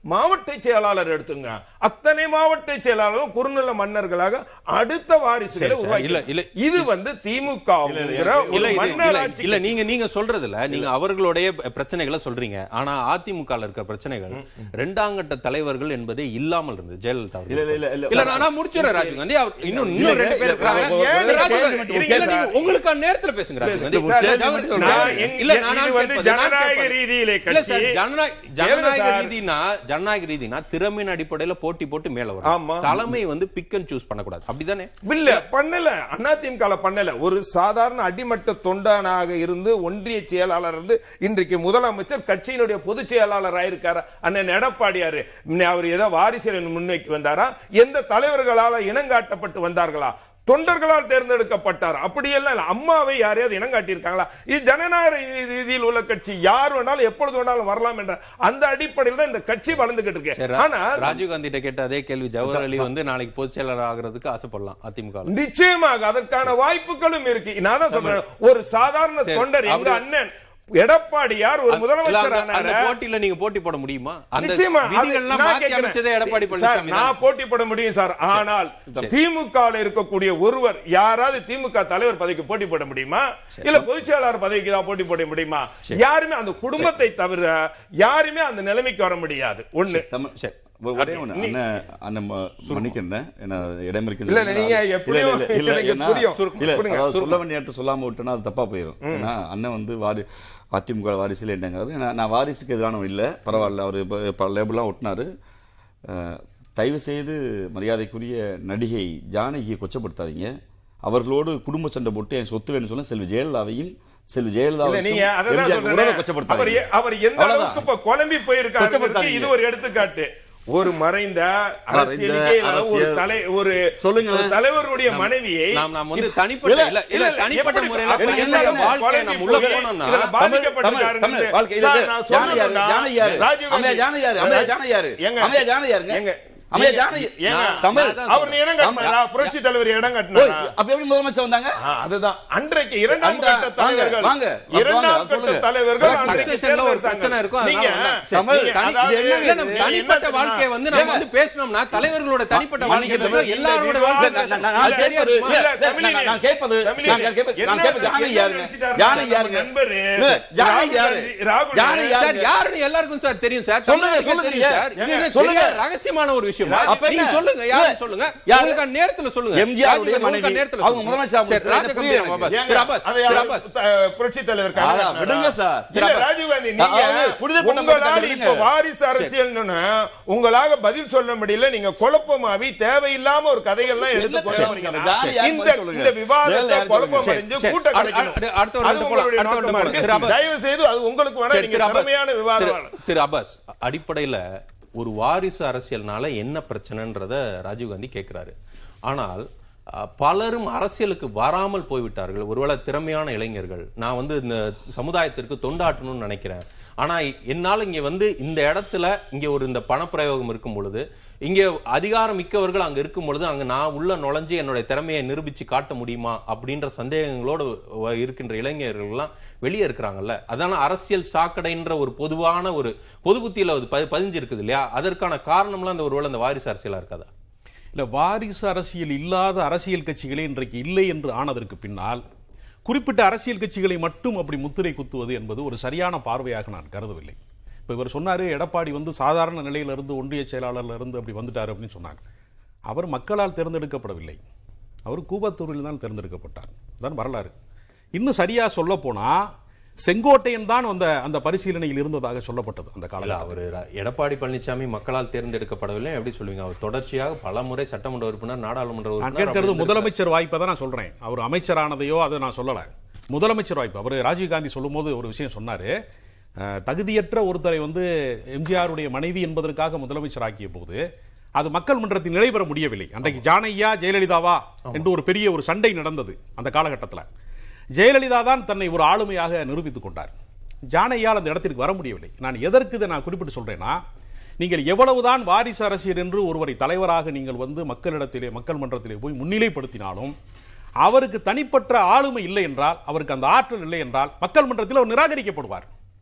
மாவட்ட செயலாளர் எடுத்துங்க அத்தனை மாவட்ட செயலாளரும் குறுநில மன்னர்களாக அடுத்த வாரிசுகளை சரி, உருவாக்கி இல்ல, இல்ல. இது வந்து திமுக இல்ல இது இல்ல இல்ல நீங்க நீங்க சொல்றதுல நீங்க அவர்களுடைய பிரச்சனைகளை சொல்றீங்க ஆனா அதிமுக ல இருக்க பிரச்சனைகள் இரண்டாம் கட்ட தலைவர்கள் என்பதே இல்லாமல் இருந்தது ஜெயலலிதா அவர்கள். இல்ல, இல்ல, இல்ல. இல்ல நான் நான் முடிச்சுறேன் ராஜீவ் காந்தி அவர் இன்னும் இன்னும் ரெண்டு பேர் இருக்காங்க ஏன் ராஜீவ் கேள்வி காந்தி, மட்டும் இல்ல, கேளுங்க. நீங்க உங்களுக்கான நேரத்துல பேசுங்க ராஜீவ் காந்தி. சார், நான் அவருக்கு சொல்றேன். நான் எங்க- இல்ல இது நான் நான் வந்து கேட்பது, நான் ஜனநாயக கேட்பது. ரீதியிலே இல்ல சார், கட்சி. ஜனநாயக கேளுங்க ஜனநாயக சார். ரீதினா ஜனநாயக ரீதினா திறமையின் அடிப்படையில போட்டி போட்டு மேல ஆமா. வரும் தலைமை வந்து பிக் அண்ட் சூஸ் பண்ணக்கூடாது அப்படிதானே இல்ல பண்ணல அதிமுக பண்ணல ஒரு சாதாரண அடிமட்ட தொண்டனாக இருந்து ஒன்றிய செயலாளர் இருந்து இன்றைக்கு முதலமைச்சர் கட்சியினுடைய பொதுச் செயலாளர் ஆயிருக்காரு அண்ணன் எடப்பாடியாரு இன்னும் அவர் ஏதோ வாரிசுகளை முன்னோக்கி வந்தாரா எந்த தலைவர்களால இனங்காட்டப்பட்டு வந்தார்களா தொண்டர்களால் தேர்ந்தெடுக்கப்பட்டார் அப்படியெல்லாம் இல்ல. அம்மாவை யாரையாவது இனம் காட்டியிருக்காங்களா இது ஜனநாயக ரீ- ரீதியில் உள்ள கட்சி யார் வேணாலும் எப்பொழுது வேணாலும் வரலாம் என்ற அந்த அடிப்படையில் தான் இந்த கட்சி வளர்ந்துகிட்டு சரி, இருக்கு ரா- ஆனா ராஜீவ் காந்தி கிட்ட கேட்ட அதே கேள்வி ஜவஹர் அலி வந்து நாளைக்கு பொதுச் செயலாளர் ஆகிறதுக்கு ஆசைப்படலாம் அதிமுக ல. நிச்சயமாக அதற்கான வாய்ப்புகளும் இருக்கு நான் தான் சொல்றேன் ஒரு சாதாரண சரி, தொண்டர் எங்க அவரு- அண்ணன் எடப்பாடியார் ஒரு இல்ல, முதலமைச்சர் அந்த- அந்த ஆனாரு. போட்டியில நீங்க போட்டி போட முடியுமா அந்த நிச்சயமா அது விதிகள்லாம் நான் மாத்தி கேட்கிறேன். அமைச்சதே எடப்பாடி சார், பழனிசாமி நான் தான். போட்டி போட முடியும் சார் ஆனால் திமுக ல இருக்கக்கூடிய ஒருவர் யாராவது திமுக தலைவர் பதவிக்கு போட்டி போட முடியுமா இல்ல பொதுச் செயலாளர் பதவிக்கு தான் போட்டி போட முடியுமா யாருமே அந்த குடும்பத்தை தவிர யாருமே அந்த நிலைமைக்கு வர முடியாது ஒண்ணு தமிழ் சரி. ஒ- ஒரே ஒண்ணு அண்ணன் அண்ணன் ம- மன்னிக்கிறேன் ஏன்னா இடம் இருக்கு இல்ல, இல்ல, நீங்க எப்படியோ எனக்கு புரியும். இல்ல கொடுங்க. அதாவது சொல்ல வேண்டிய இடத்த சொல்லாம விட்டோம்னா அது தப்பா போயிடும் ஏன்னா அண்ணன் வந்து வாரி அதிமுக வாரிசுல என்னங்கிறது ஏன்னா நான் வாரிசுக்கு எதிரானவன் இல்ல பரவாயில்ல அவரு இப்ப- இப்ப லேபிள்லாம் ஒட்டினாரு அஹ், தயவு செய்து மரியாதைக்குரிய நடிகை ஜானகியை கொச்சப்படுத்தாதீங்க அவர்களோடு குடும்ப சண்டை போட்டு என் சொத்து வேணும்னு சொன்ன செல்வி ஜெயலலிதாவையும் செல்வி இல்ல ஜெயலலிதா நீங்க அதான் உறவை சொல்றேன் அவர் கொச்சப்படுத்தாதீங்க எ- அவர் எந்த அவ்வளவுதான். அளவுக்கு இப்ப குழம்பி போயிருக்காரு கொச்சப்படுத்தாதீங்க. இது ஒரு எடுத்துக்காட்டு ஒரு மறைந்த அரசியலுக்கே இல்லாத ஒரு அரசியல். தலை ஒரு சொல்லுங்க. ஒரு தலைவருடைய மனைவியை நாம் நாம் வந்து தனிப்பட்ட இல்ல இல்ல தனிப்பட்ட எப்படி- முறையில அப்ப பையனுடைய என்ன வாழ்க்கையை குழம்பி நம்ம உள்ள போய் போனோம்னா இதுல பாதிக்கப்பட்டிருக்காரு தமிழ், தமிழ் வாழ்க்கை இது. சார், நான் ஜானகி யாரு? சொல்லணும்னா, ஜானகி யாரு? ராஜீவ் காந்தி- அம்மையா ஜானகி யாரு? அம்மையா ஜானகி யாரு? ஏங்க? அம்மையா ஜானகி யாருங்க? ஏங்க? அம்மையா நீங்க- ஜானகி- ஏங்க? நான் தமிழ். நான் தான் அவர் நீ இடம் கட்டினாரா? புரட்சி தலைவர் இடம் ஓய், கட்டினாரா அப்ப எப்படி முதலமைச்சர் வந்தாங்க ஆ, அதுதான் அன்றைக்கு இரண்டாம் அந்த- கட்ட தலைவர்கள் வாங்க, வாங்க. இரண்டாம் வாங்க, கட்ட சொல்லுங்க. தலைவர்கள் சார், அன்றைக்கு successionல ஒரு தேர்ந்தெடுத்தாங்க. பிரச்சனை இருக்கும், அதனால நீங்க- வந்தா- சரி, தமிழ், நீங்க தனி- இது அதாவது என்ன இல்ல, நம்ம இது? தனிப்பட்ட என்ன வாழ்க்கையை வந்து நம்ம ஏங்க? வந்து பேசணும்னா தலைவர்களோட தனிப்பட்ட வாழ்க்கையை இந்த பேசணும் இந்த எல்லாரோட இந்த வாழ்க்கை இந்த நான் நான் இல்ல, கேட்பது இல்ல, இல்ல, தமிழினி. நான் நான் கேட்பது தமிழினி. நான் கேட்பது நான் என்ன கேட்பது ஜானகி என்ன யாருங்க நினைச்சிட்டாரு? ஜானகி நம்ம யாருங்க நண்பரு. இல்ல, ஜானகி ராகுல் யாரு காந்தி- ராகுல் ஜானகி காந்தி. சார் யாருங்க யாருன்னு எல்லாருக்கும் சார் தெரியும் சார் சொல்லுங்க, தமிழ்நாட்டுக்கே சொல்லுங்க. தெரியும் சார் இது ஏங்க, என்ன சொல்லுங்க. பெரிய ரகசியமான ஒரு விஷயம் அப்ப நீங்க என்ன? சொல்லுங்க யாருன்னு இல்ல. சொல்லுங்க யாரு? உங்களுக்கான நேரத்துல சொல்லுங்க எம்ஜிஆர் உடைய ராஜீவ் மனைவி. உங்களுக்கான நேரத்துல அவங்க சொல்லுங்க. முதலமைச்சர் ஆகும். சரி, எனக்கு ராஜகம்பீரம் புரியல அப்பாஸ். ஏங்க, திரு அப்பாஸ், அதை திரு யாரு- அப்பாஸ். த- புரட்சி தலைவர் ஆ, கலைஞர் விடுங்க சார். இல்ல, திரு ராஜீவ் காந்தி, நீங்க அதாவது புரிதல் பண்ண உங்களால் மாட்டேங்கிறீங்க. இப்ப வாரிசு அரசியல்னு உங்களாக பதில் சொல்ல முடியல நீங்க குழப்பமாவி தேவையில்லாம ஒரு கதைகள்லாம் எடுத்து என்ன கொண்டு சொல்லுங்க? வரீங்க. ஜாலி யார் இந்த பதில் சொல்லுங்க. இந்த விவாதத்தை ஜெயலலிதா யார் குழப்பம் சொல்லுங்க. அடைஞ்சு சரி, கூட்டம் அடுத்த- கலைக்கணும். அடுத்த- அடுத்த ஒரு அது இடத்துக்கு போலாம். உங்களுடைய அடுத்த ஒரு நோக்கமா இடத்துக்கு இருக்கு. போலாம். திரு அப்பாஸ். தயவு செய்து அது உங்களுக்கு வேணா சரி, நீங்க திரு அப்பாஸ். திறமையான விவாதம் திரு- திரு அப்பாஸ் அடிப்படையில ஒரு வாரிசு அரசியல்னால என்ன பிரச்சனைன்றத ராஜீவ்காந்தி கேட்கிறாரு ஆனால் அஹ், பலரும் அரசியலுக்கு வராமல் போய்விட்டார்கள் ஒருவேளை திறமையான இளைஞர்கள் நான் வந்து இந்த சமுதாயத்திற்கு தொண்டாற்றணும்னு நினைக்கிறேன் ஆனா என்னால இங்க வந்து இந்த இடத்துல இங்க ஒரு இந்த பணப்பிரயோகம் இருக்கும் பொழுது இங்க அதிகாரம் மிக்கவர்கள் அங்க இருக்கும் பொழுது அங்க நான் உள்ள நுழைஞ்சு என்னுடைய திறமையை நிரூபிச்சு காட்ட முடியுமா அப்படின்ற சந்தேகங்களோடு வ- இருக்கின்ற இளைஞர்கள் எல்லாம் வெளியே இருக்கிறாங்கல்ல அதான அரசியல் சாக்கடைன்ற ஒரு பொதுவான ஒரு பொது புத்தியில அது பதி- பதிஞ்சிருக்குது இல்லையா அதற்கான காரணம்லாம் அந்த ஒருவேளை அந்த வாரிசு அரசியலா இருக்காதா இல்ல வாரிசு அரசியல் இல்லாத அரசியல் கட்சிகளே இன்றைக்கு இல்லை என்று ஆனதற்கு பின்னால் குறிப்பிட்ட அரசியல் கட்சிகளை மட்டும் அப்படி முத்திரை குத்துவது என்பது ஒரு சரியான பார்வையாக நான் கருதவில்லை இப்போ இவர் சொன்னாரு எடப்பாடி வந்து சாதாரண நிலையிலிருந்து ஒன்றிய செயலாளர்ல இருந்து அப்படி வந்துட்டார் அப்படின்னு சொன்னாங்க அவர் மக்களால் தேர்ந்தெடுக்கப்படவில்லை அவர் கூவத்தூரில் தான் தேர்ந்தெடுக்கப்பட்டார் தான் வரலாறு இன்னும் சரியா சொல்ல போனா செங்கோட்டையன் தான் அந்த அந்த பரிசீலனையில் இருந்ததாக சொல்லப்பட்டது அந்த இல்ல காலத்தில் அவரு ர- எடப்பாடி பழனிசாமி மக்களால் தேர்ந்தெடுக்கப்படவில்லை எப்படி சொல்லுவீங்க அவர் தொடர்ச்சியாக பல முறை சட்டமன்ற உறுப்பினர் நாடாளுமன்ற நான் உறுப்பினர் கேட்கறது அப்படி முதலமைச்சர் வாய்ப்பை தான் நான் சொல்றேன் அவர் அமைச்சரானதையோ அதை நான் சொல்லல முதலமைச்சர் வாய்ப்பு அவர் ராஜீவ்காந்தி சொல்லும்போது ஒரு விஷயம் சொன்னாரு அஹ், தகுதியற்ற ஒருத்தரை வந்து எம்ஜிஆருடைய மனைவி என்பதற்காக முதலமைச்சர் ஆக்கிய போது அது மக்கள் மன்றத்தில் நிறைவேற முடியவில்லை அன்றைக்கு ஜானையா ஜெயலலிதாவா என்று ஒரு பெரிய ஒரு சண்டை நடந்தது அந்த காலகட்டத்தில் ஜெயலலிதா தான் தன்னை ஒரு ஆளுமையாக நிரூபித்துக் கொண்டார் ஜானையால் அந்த இடத்திற்கு வர முடியவில்லை நான் எதற்கு இதை நான் குறிப்பிட்டு சொல்றேன்னா நீங்கள் எவ்வளவுதான் வாரிசு அரசியல் என்று ஒருவரை தலைவராக நீங்கள் வந்து மக்களிடத்திலே மக்கள் மன்றத்திலே போய் முன்னிலைப்படுத்தினாலும் அவருக்கு தனிப்பட்ட ஆளுமை இல்லை என்றால் அவருக்கு அந்த ஆற்றல் இல்லை என்றால் மக்கள் மன்றத்தில் அவர் நிராகரிக்கப்படுவார்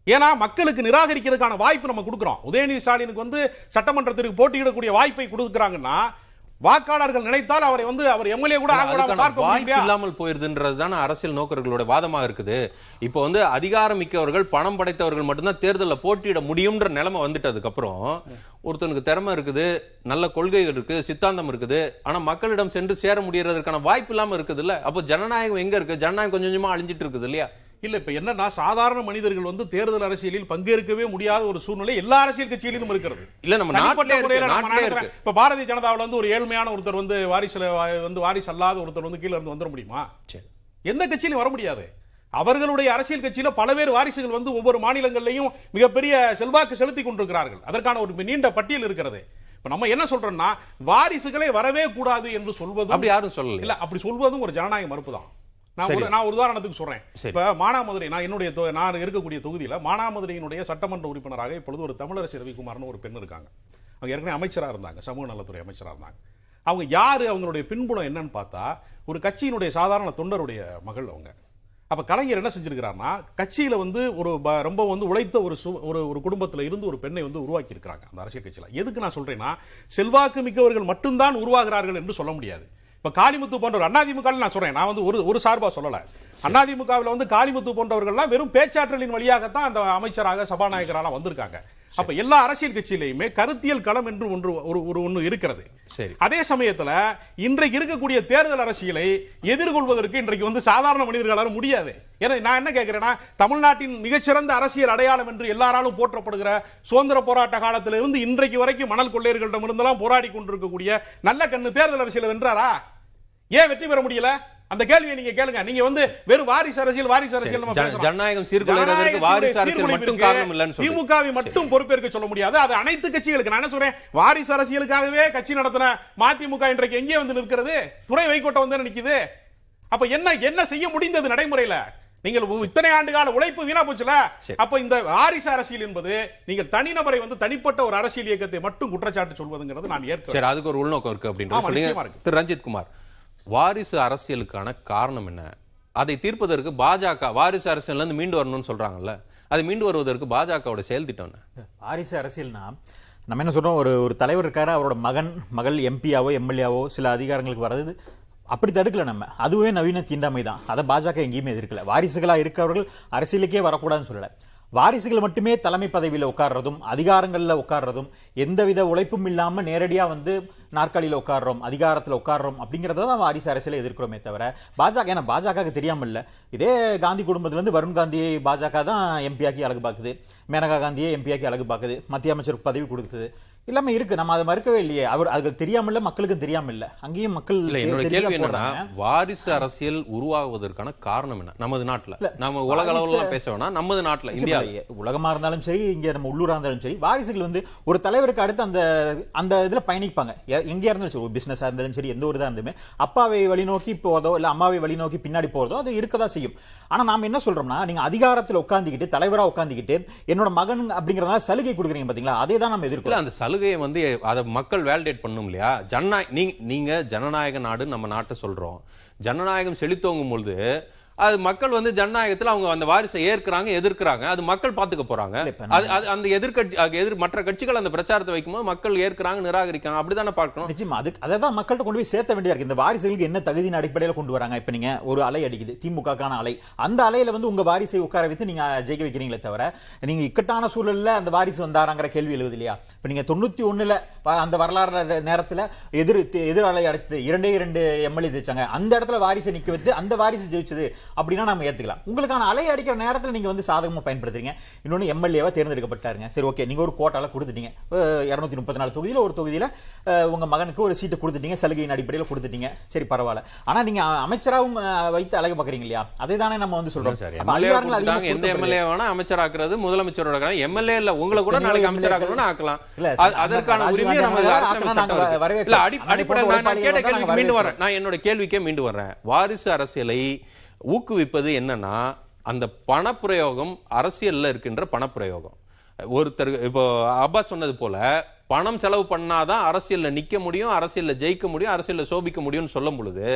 ஏன்னா மக்களுக்கு நிராகரிக்கிறதுக்கான வாய்ப்பு நம்ம கொடுக்குறோம் உதயநிதி ஸ்டாலினுக்கு வந்து சட்டமன்றத்திற்கு போட்டியிடக்கூடிய வாய்ப்பை கொடுக்குறாங்கன்னா வாக்காளர்கள் நினைத்தால் அவரை வந்து அவர் எம்எல்ஏ கூட ஆக விடாம அதுக்கான பார்க்க வாய்ப்பு முடியலையா? இல்லாமல் போயிருதுன்றது தானே அரசியல் நோக்கர்களோட வாதமா இருக்குது இப்போ வந்து அதிகாரம் மிக்கவர்கள் பணம் படைத்தவர்கள் மட்டும்தான் தேர்தலில் போட்டியிட முடியும்ன்ற நிலைமை வந்துட்டதுக்கு அப்புறம் ஒருத்தனுக்கு திறமை இருக்குது நல்ல கொள்கைகள் இருக்கு சித்தாந்தம் இருக்குது ஆனா மக்களிடம் சென்று சேர முடியறதுக்கான வாய்ப்பு இல்லாம இருக்குது இல்ல அப்போ ஜனநாயகம் எங்க இருக்கு ஜனநாயகம் கொஞ்சம் கொஞ்சமா அழிஞ்சிட்டு இருக்குது இல்லையா இல்ல இப்ப என்னன்னா சாதாரண மனிதர்கள் வந்து தேர்தல் அரசியலில் பங்கேற்கவே முடியாத ஒரு சூழ்நிலை எல்லா அரசியல் கட்சியிலும் இருக்கிறது இல்ல நம்ம தனிப்பட்ட நாட்டிலே முறையில இருக்கு நம்ம நாட்டிலே நடக்கிறேன். இருக்கு இப்ப பாரதிய ஜனதாவுல வந்து ஒரு ஏழ்மையான ஒருத்தர் வந்து வாரிசுல வந்து வாரிசு அல்லாத ஒருத்தர் வந்து கீழ இருந்து வந்துட முடியுமா சரி. எந்த கட்சியிலும் வர முடியாது அவர்களுடைய அரசியல் கட்சியில பல பேர் வாரிசுகள் வந்து ஒவ்வொரு மாநிலங்கள்லயும் மிகப்பெரிய செல்வாக்கு செலுத்தி கொண்டிருக்கிறார்கள் அதற்கான ஒரு நீண்ட பட்டியல் இருக்கிறது இப்ப நம்ம என்ன சொல்றோம்னா வாரிசுகளே வரவே கூடாது என்று சொல்வதும் அப்படி யாரும் சொல்லல இல்ல அப்படி சொல்வதும் ஒரு ஜனநாயக மறுப்பு தான் நான் சரி. ஒரு நான் ஒரு உதாரணத்துக்கு சொல்றேன் சரி. இப்ப மானாமதுரை நான் என்னுடைய தொ- நான் இருக்கக்கூடிய தொகுதியில மானாமதுரையினுடைய சட்டமன்ற உறுப்பினராக இப்பொழுது ஒரு தமிழரசி ரவிக்குமார்னு ஒரு பெண் இருக்காங்க அவங்க ஏற்கனவே அமைச்சரா இருந்தாங்க சமூக நலத்துறை அமைச்சரா இருந்தாங்க அவங்க யாரு அவங்களுடைய பின்புலம் என்னன்னு பார்த்தா ஒரு கட்சியினுடைய சாதாரண தொண்டருடைய மகள் அவங்க அப்ப கலைஞர் என்ன செஞ்சிருக்கிறாருன்னா கட்சியில வந்து ஒரு ப- ரொம்ப வந்து உழைத்த ஒரு சு- ஒரு ஒரு குடும்பத்துல இருந்து ஒரு பெண்ணை வந்து உருவாக்கி இருக்கிறாங்க அந்த அரசியல் கட்சியில எதுக்கு நான் சொல்றேன்னா செல்வாக்கு மிக்கவர்கள் மட்டும்தான் உருவாகிறார்கள் என்று சொல்ல முடியாது இப்ப காளிமுத்து போன்ற ஒரு அதிமுக நான் சொல்றேன் நான் வந்து ஒரு ஒரு சார்பா சொல்லல அதிமுகவில் வந்து காளிமுத்து போன்றவர்கள்லாம் வெறும் பேச்சாற்றலின் வழியாகத்தான் அந்த அமைச்சராக சபாநாயகராக வந்திருக்காங்க அப்ப எல்லா அரசியல் கட்சியிலையுமே கருத்தியல் களம் என்று ஒன்று ஒரு ஒரு ஒன்று இருக்கிறது சரி. அதே சமயத்துல இன்றைக்கு இருக்கக்கூடிய தேர்தல் அரசியலை எதிர்கொள்வதற்கு இன்றைக்கு வந்து சாதாரண மனிதர்களால முடியாது ஏன்னா நான் என்ன கேட்கிறேன்னா தமிழ்நாட்டின் மிகச்சிறந்த அரசியல் அடையாளம் என்று எல்லாராலும் போற்றப்படுகிற சுதந்திர போராட்ட காலத்திலிருந்து இருந்து இன்றைக்கு வரைக்கும் மணல் கொள்ளையர்களிடம் இருந்தெல்லாம் போராடி கொண்டிருக்கக்கூடிய நல்ல கண்ணு தேர்தல் அரசியல் வென்றாரா ஏன் வெற்றி பெற முடியல அந்த கேள்வியை நீங்க கேளுங்க நீங்க வந்து வெறும் வாரிசு அரசியல் வாரிசு அரசியல் நம்ம ஜன- பேசுறோம். ஜனநாயகம் சீர்குலைவதற்கு வாரிசு அரசியல் மட்டும் காரணம் இல்லைன்னு சொல்றீங்க. திமுகவை மட்டும் பொறுப்பேற்க சொல்ல முடியாது அது அனைத்து கட்சிகளுக்கு நான் என்ன சொல்றேன் வாரிசு அரசியலுக்காகவே கட்சி நடத்தின மதிமுக இன்றைக்கு எங்கே வந்து நிற்கிறது துறை வைகோட்டை வந்து நிக்குது அப்ப என்ன என்ன செய்ய முடிந்தது நடைமுறையில நீங்கள் இத்தனை ஆண்டு கால உழைப்பு வீணா போச்சுல சரி. அப்ப இந்த வாரிசு அரசியல் என்பது நீங்கள் தனிநபரை வந்து தனிப்பட்ட ஒரு அரசியல் இயக்கத்தை மட்டும் குற்றச்சாட்டு சொல்வதுங்கிறது நான் ஏற்க சரி அதுக்கு ஒரு உள்நோக்கம் இருக்கு ஆமா, அப்படின்றது நிச்சயமா சொல்லுங்க இருக்கு. திரு ரஞ்சித் குமார் வாரிசு அரசியலுக்கான காரணம் என்ன அதை தீர்ப்பதற்கு பாஜக வாரிசு அரசியல்ல இருந்து மீண்டு வரணும்னு சொல்றாங்கல்ல அது மீண்டு வருவதற்கு பாஜகவோட செயல் திட்டம் என்ன வாரிசு அரசியல்னா நம்ம என்ன சொல்றோம் ஒரு ஒரு தலைவர் இருக்காரு அவரோட மகன் மகள் எம்பியாவோ எம்எல்ஏவோ சில அதிகாரங்களுக்கு வர்றது அப்படி தடுக்கல நம்ம அதுவே நவீன தீண்டாமை தான் அதை பாஜக எங்கேயுமே எதிர்க்கல வாரிசுகளா இருக்கவர்கள் அரசியலுக்கே வரக்கூடாதுன்னு சொல்லல வாரிசுகள் மட்டுமே தலைமை பதவியில் உட்கார்றதும் அதிகாரங்களில் உட்கார்றதும் எந்தவித உழைப்பும் இல்லாம நேரடியா வந்து நாற்காலியில் உட்கார்றோம் அதிகாரத்தில் உட்கார்றோம் அப்படிங்கறத தான் வாரிசு அரசியலை எதிர்க்கிறோமே தவிர பாஜக ஏன்னா பாஜக தெரியாம இல்ல இதே காந்தி குடும்பத்துல இருந்து வருண் காந்தியை பாஜக தான் எம்பி ஆக்கி அழகு பார்க்குது மேனகா காந்தியை எம்பி ஆக்கி அழகு பார்க்குது மத்திய அமைச்சருக்கு பதவி கொடுக்குது எல்லாமே இருக்கு நம்ம அதை மறுக்கவே இல்லையே அவர் அது தெரியாம இல்ல மக்களுக்கும் தெரியாம இல்ல அங்கேயும் மக்கள் இல்ல என்னோட தெ- கேள்வி தெளிவா என்னன்னா போடுறாங்க. வாரிசு அரசியல் உருவாகுவதற்கான காரணம் என்ன நமது நாட்டுல இல்ல, நம்ம உலக வாரிசு- அளவுல பேச வேணாம் நமது நாட்டுல இந்தியா நிச்சயமா, உலகமா இருந்தாலும் சரி இங்க நம்ம உள்ளூரா இருந்தாலும் சரி வாரிசுகள் வந்து ஒரு தலைவருக்கு அடுத்து அந்த அந்த இதுல பயணிப்பாங்க எ- எங்கேயா இருந்தாலும் சரி ஒரு பிசினஸா இருந்தாலும் சரி எந்த ஒரு இதா இருந்தாலுமே அப்பாவை வழிநோக்கி போறதோ இல்ல அம்மாவை வழிநோக்கி பின்னாடி போறதோ அது இருக்கதான் செய்யும் ஆனா நாம என்ன சொல்றோம்னா நீங்க அதிகாரத்துல உட்கார்ந்துக்கிட்டு தலைவரா உட்கார்ந்துக்கிட்டு என்னோட மகன் அப்படிங்கறதுனால சலுகை கொடுக்குறீங்க பாத்தீங்களா அதே தான் நம்ம இல்ல எதிர்க்கிறோம் அந்த சலுகையை வந்து அதை மக்கள் வேலிடேட் பண்ணும் இல்லையா ஜனநாயக நீங்க நீங்க ஜனநாயக நாடு நம்ம நாட்டை சொல்றோம் ஜனநாயகம் செழித்தோங்கும் பொழுது அது மக்கள் வந்து ஜனநாயகத்துல அவங்க அந்த வாரிசை ஏற்கிறாங்க எதிர்க்கிறாங்க அது மக்கள் பாத்துக்க போறாங்க இல்ல, இப்ப அது அது அந்த எதிர்கட்சி அஹ் எதிர் மற்ற கட்சிகள் அந்த பிரச்சாரத்தை வைக்கும்போது மக்கள் ஏற்கிறாங்க நிராகரிக்காங்க அப்படிதானே பார்க்கணும் நிச்சயமா அது அதை தான் மக்கள்கிட்ட கொண்டு போய் சேர்த்த வேண்டியா இருக்கு இந்த வாரிசுகளுக்கு என்ன தகுதியின் அடிப்படையில கொண்டு வராங்க இப்ப நீங்க ஒரு அலை அடிக்குது திமுகக்கான அலை அந்த அலையில வந்து உங்க வாரிசை உட்கார வைத்து நீங்க ஜெயிக்க வைக்கிறீங்களே தவிர நீங்க இக்கட்டான சூழல்ல அந்த வாரிசு வந்தாராங்கிற கேள்வி எழுது இல்லையா இப்ப நீங்க தொண்ணூத்தி ஒண்ணுல வ- அந்த வரலாறு நேரத்துல எதிர் எதிர் அலை அடிச்சது இரண்டே இரண்டு எம்எல்ஏ ஜெயிச்சாங்க அந்த இடத்துல வாரிசை நிக்க வைத்து அந்த வாரிசு ஜெயிச்சது அப்படின்னா நம்ம ஏத்துக்கலாம் உங்களுக்கான அலை அடிக்கிற நேரத்துல நீங்க வந்து சாதகமா பயன்படுத்துறீங்க இன்னொன்னு எம்எல்ஏவா தேர்ந்தெடுக்கப்பட்டாருங்க சரி ஓகே நீங்க ஒரு கோட்டால கொடுத்துட்டீங்க இருநூத்தி முப்பத்தி நாலு தொகுதியில ஒரு தொகுதியில அஹ், உங்க மகனுக்கு ஒரு சீட்டு கொடுத்துட்டீங்க சலுகையின் அடிப்படையில் கொடுத்துட்டீங்க சரி பரவாயில்ல ஆனா நீங்க அமைச்சராவும் அஹ், வைத்து அழகு பாக்குறீங்க இல்லையா அதே தானே நம்ம வந்து சொல்றோம் சரி அப்ப எம்எல்ஏ அதிகாரங்கள் அதிகமா கொடுத்துட்டாங்க எந்த கொடுக்கப்படுது. எம்எல்ஏ வேணா அமைச்சராக்குறது முதலமைச்சரோட எம்எல்ஏ இல்ல உங்களை கூட எத்தனையோ நாளைக்கு MLA அமைச்சராக்கணும்னு ஆக்கலாம் இல்ல, அது- அதற்கான ராஜீவ் உரிமையை காந்தி நம்ம அவர்கள் அரசியலமைப்பு ஆக்கினா சட்டம் நாங்க இருக்கு. வரவேற்கிறோம். இல்ல அடி- அதை அடிப்படையில் போன்ற நான் நான் கேட்ட உழைப்பாளிகளை கேள்விக்கு நாங்க மீண்டு வரேன் வரவேற்கிறோம். நான் என்னோட கேள்விக்கே மீண்டு வர்றேன் வாரிசு அரசியலை ஊக்குவிப்பது என்னன்னா அந்த பணப்பிரயோகம் அரசியல்ல இருக்கின்ற பணப்பிரயோகம் ஒருத்தர் இப்போ அப்பா சொன்னது போல பணம் செலவு பண்ணாதான் அரசியல்ல நிக்க முடியும் அரசியல்ல ஜெயிக்க முடியும் அரசியல்ல சோபிக்க முடியும்னு சொல்லும் பொழுது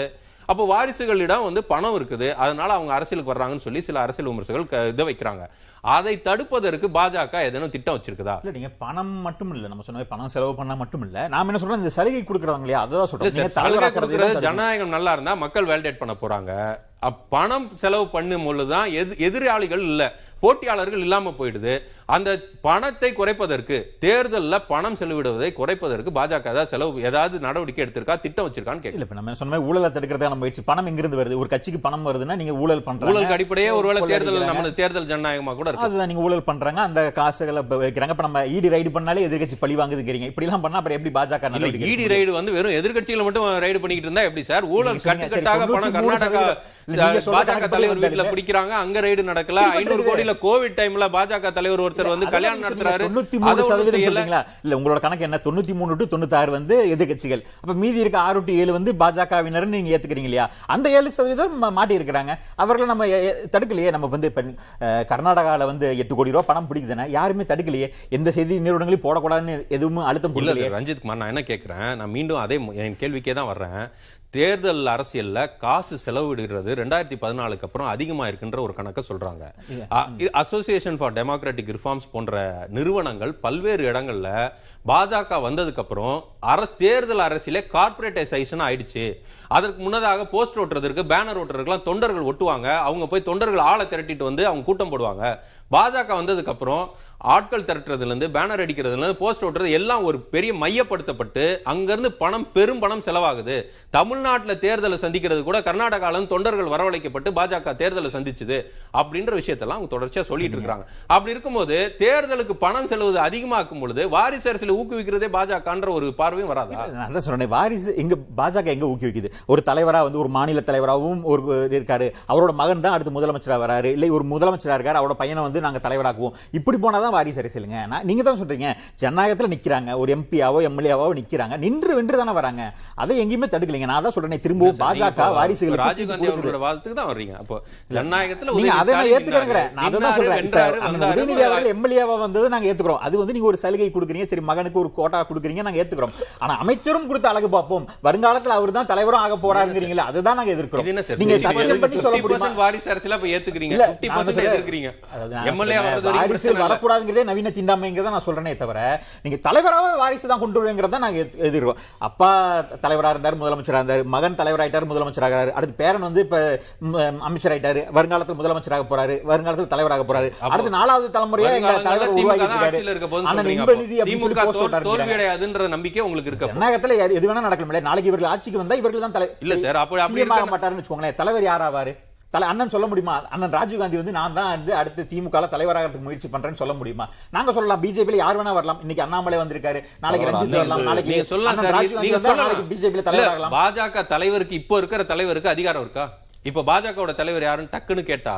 அப்போ வாரிசுகளிடம் வந்து பணம் இருக்குது அதனால அவங்க அரசியலுக்கு வர்றாங்கன்னு சொல்லி சில அரசியல் விமர்சகர்கள் க- இதை வைக்கிறாங்க அதை தடுப்பதற்கு பாஜக ஏதேனும் திட்டம் வச்சிருக்குதா இல்ல நீங்க பணம் மட்டும் இல்ல நம்ம சொன்ன மாதிரி பணம் செலவு பண்ணா மட்டும் இல்ல நாம என்ன சொல்றோம் இந்த சலுகை கொடுக்குறாங்க இல்லையா அதுதான் இல்ல சொல்றோம் சார், நீங்க சலுகை தலைவராக்குறது கொடுக்கறது தான் தடுக்கணும். ஜனநாயகம் நல்லா இருந்தா மக்கள் வேலிடேட் பண்ண போறாங்க அப் பணம் செலவு பண்ணும் பொழுதுதான் எது எதிராளிகள் இல்ல போட்டியாளர்கள் இல்லாம போயிடுது அந்த பணத்தை குறைப்பதற்கு தேர்தல்ல பணம் செலவிடுவதை குறைப்பதற்கு பாஜக ஏதாவது செலவு ஏதாவது நடவடிக்கை எடுத்திருக்கா திட்டம் வச்சிருக்கான்னு கேட்கல இல்ல இப்ப நம்ம சொன்ன மாதிரி ஊழலை தடுக்கிறதுக்கான முயற்சி பணம் எங்க இருந்து வருது ஒரு கட்சிக்கு பணம் வருதுன்னா நீங்க ஊழல் பண்றாங்க ஊழலுக்கு அடிப்படையே ஒருவேளை ஊழல் தேர்தல் அடிக்கிறாங்க. நம்ம தேர்தல் ஜனநாயகமா கூட இருக்கு அதுதான் நீங்க ஊழல் பண்றாங்க அந்த காசுகளை இப்ப வைக்கிறாங்க இப்ப நம்ம ஈடி ரைடு பண்ணாலே எதிர்க்கட்சி பழி வாங்குதுங்கிறீங்க இப்படி எல்லாம் பண்ணா அப்புறம் எப்படி பாஜக இல்ல நடவடிக்கை இடி எடுக்க ரைடு வந்து வெறும் எதிர்க்கட்சிகளை மட்டும் ரைடு பண்ணிட்டு இருந்தா எப்படி சார் ஊழல் நீங்க சொன்னீங்க, கட்டுக்கட்டாக சரி, பணம் 93 கர்நாடகா இல்ல, நீங்க சொல்ற பாஜக கணக்கு தலைவர் படி வீட்டுல வந்தாலுமே- பிடிக்கிறாங்க அங்க ரைடு நடக்கல இப்படி ஐநூறு பண்றது. கோடியில கோவிட் டைம்ல பாஜக தலைவர் ஒருத்தர் வந்து அதான் கல்யாணம் நீங்க நடத்துறாரு சொன்னீங்க, அதை 93 ஒண்ணும் சதவீதம் செய்யல சொல்றீங்களா? இல்ல உங்களோட கணக்கு என்ன தொண்ணூத்தி மூணு டு தொண்ணூத்தாறு வந்து எதிர்க்கட்சிகள் அப்ப மீதி இருக்க ஆறு டு ஏழு வந்து பாஜகவினர் நீங்க ஏத்துக்கிறீங்க இல்லையா அந்த ஏழு சதவீதம் ம- மாட்டி இருக்கிறாங்க அவர்களை நம்ம எ- எ- தடுக்கலையே நம்ம வந்து இப்ப அஹ், கர்நாடகால வந்து எட்டு கோடி ரூபாய் பணம் பிடிக்குதுன்னா யாருமே தடுக்கலையே எந்த செய்தி நிறுவனங்களையும் போடக்கூடாதுன்னு எதுவும் அழுத்தம் இல்ல கொடுக்கலையே ரஞ்சித் குமார் நான் என்ன கேக்குறேன் நான் மீண்டும் அதே மு- என் கேள்விக்கே தான் வர்றேன் தேர்தல் அரசியல்ல காசு செலவிடுகிறது ரெண்டாயிரத்தி பதினாலுக்கு அப்புறம் அதிகமா இருக்குன்ற ஒரு கணக்கை சொல்றாங்க அசோசியேஷன் ஃபார் டெமோக்ராட்டிக் ரிஃபார்ம்ஸ் போன்ற நிறுவனங்கள் பல்வேறு இடங்கள்ல பாஜக வந்ததுக்கு அப்புறம் அரசு தேர்தல் அரசியலே கார்பரேட்டைசேஷன் ஆயிடுச்சு அதற்கு முன்னதாக போஸ்டர் ஒட்டுறதுக்கு பேனர் ஒட்டுறதுக்குலாம் தொண்டர்கள் ஒட்டுவாங்க அவங்க போய் தொண்டர்கள் ஆளை திரட்டிட்டு வந்து அவங்க கூட்டம் போடுவாங்க பாஜக வந்ததுக்கு அப்புறம் ஆட்கள் திரட்டுறதுல இருந்து பேனர் அடிக்கிறதுல இருந்து போஸ்ட் ஒட்டுறது எல்லாம் ஒரு பெரிய மையப்படுத்தப்பட்டு அங்கிருந்து பணம் பெரும் பணம் செலவாகுது தமிழ்நாட்டுல தேர்தலை சந்திக்கிறது கூட கர்நாடகால இருந்து தொண்டர்கள் வரவழைக்கப்பட்டு பாஜக தேர்தலை சந்திச்சுது அப்படின்ற விஷயத்தெல்லாம் அவங்க தொடர்ச்சியா சொல்லிட்டு இருக்காங்க அப்படி இருக்கும்போது தேர்தலுக்கு பணம் செலவு அதிகமாக்கும் பொழுது வாரிசு அரசியலை ஊக்குவிக்கிறதே பாஜகன்ற ஒரு பார்வையும் வராதா நான் அதான் சொல்றேன் வாரிசு எங்க பாஜக எங்க ஊக்குவிக்குது ஒரு தலைவரா வந்து ஒரு மாநில தலைவராகவும் ஒரு இருக்காரு அவரோட மகன் தான் அடுத்து முதலமைச்சரா வராரு இல்லை ஒரு முதலமைச்சரா இருக்காரு அவரோட பையனை வந்து நாங்க தலைவராக்குவோம் இப்படி போனாதான் வாரிசு அரசியலுங்க நான் நீங்க தான் சொல்றீங்க ஜனநாயகத்துல நிக்கிறாங்க ஒரு எம்பியாவோ எம்எல்ஏவோ நிக்கிறாங்க நின்று வென்று தானே வராங்க அதை எங்கேயுமே தடுக்கலைங்க நான் தான் சொல்றேன் திரும்பவும் நீங்க பாஜக இப்போ வாரிசுகளுக்கு ராஜீவ் காந்தி சீட்டு கொடுக்குது. அவர்களோட வாதத்துக்கு தான் வர்றீங்க அப்போ ஜனநாயகத்துல நீங்க உதயநிதி அதை நான் ஸ்டாலின் ஏத்துக்கிறேன் நான் அதை தான் நின்னாரு, சொல்றேன் இப்ப வென்றாரு, அந்த வந்தாரு. உதயநிதி அவர்கள் எம்எல்ஏவா வந்தது நாங்க ஏத்துக்கிறோம் அது வந்து நீங்க ஒரு சலுகை கொடுக்குறீங்க சரி மகனுக்கு ஒரு கோட்டா கொடுக்குறீங்க நாங்க ஏத்துக்கிறோம் ஆனா அமைச்சரும் கொடுத்த அழகு பார்ப்போம் வருங்காலத்துல அவர் தான் தலைவரும் ஆக போறாருங்கிறீங்களா அதுதான் நாங்க எதிர்க்கிறோம் இது என்ன சார் நீங்க நீங்க சத்தியம் பண்ணி சொல்ல 50% முடியுமா வாரிசு அரசியல இப்ப ஏத்துக்கிறீங்க இல்ல, 50% நான் சொல்றேன். எதிர்க்கிறீங்க அதாவது நான் எம்எல்ஏ சொல்றேன், வரது வரைக்கும் வாரிசு பிரச்சனை இல்ல. வரக்கூடாதுங்கிறதே நவீன தீண்டாமைங்கிறத நான் சொல்றேனே தவிர நீங்க தலைவராவே வாரிசு தான் கொண்டு வருவீங்கிறத நாங்க எதிர்- எதிர்க்கிறோம் அப்பா தலைவரா இருந்தாரு முதலமைச்சரா இருந்தாரு மகன் தலைவராயிட்டாரு முதலமைச்சராகிறாரு அடுத்து பேரன் வந்து இப்ப ம், அமைச்சர் ஆயிட்டாரு வருங்காலத்துல முதலமைச்சராக போறாரு வருங்காலத்துல தலைவராக போறாரு அப்போ அடுத்து நாலாவது தலைமுறையா எங்க வருங்காலங்கள்ல தலைவர் திமுக உருவாக்கி தான் ஆட்சியில இருக்க போகுதுன்னு ஆனா சொல்றீங்க இன்பநிதி அப்போ. அப்படின்னு சொல்லி திமுக post தோல்- போட்டு தோல்வி அனுப்பிக்கிறாங்க. அடையாதுன்ற நம்பிக்கை உங்களுக்கு இருக்கு அப்போ. ஜனநாயகத்துல யார் எது வேணா நடக்கல நாளைக்கு இவர்கள் ஆட்சிக்கு வந்தா இவர்கள் தான் தலை இல்ல சார், அப்படி- அப்படி CM ஆக இருக்க- மாட்டாருன்னு வச்சுக்கோங்களேன் தலைவர் யார் ஆவாரு தலை அண்ணன் சொல்ல முடியுமா அண்ணன் ராஜீவ் காந்தி வந்து நான் தான் வந்து அடுத்து திமுக தலைவராகிறதுக்கு முயற்சி பண்றேன்னு சொல்ல முடியுமா நாங்க சொல்லலாம் பிஜேபியில யார் வேணா வரலாம் இன்னைக்கு அண்ணாமலை வந்திருக்காரு நாளைக்கு ரஞ்சித் வரலாம் நாளைக்கு நீங்க சொல்லலாம் அண்ணன் சார் ராஜீவ் காந்தி நீங்க வந்தா சொல்லலாம் நாளைக்கு பிஜேபியில இல்ல, தலைவராகலாம் பாஜக தலைவருக்கு இப்போ இருக்கிற தலைவருக்கு அதிகாரம் இருக்கா இப்ப பாஜகவோட தலைவர் யாருன்னு டக்குன்னு கேட்டா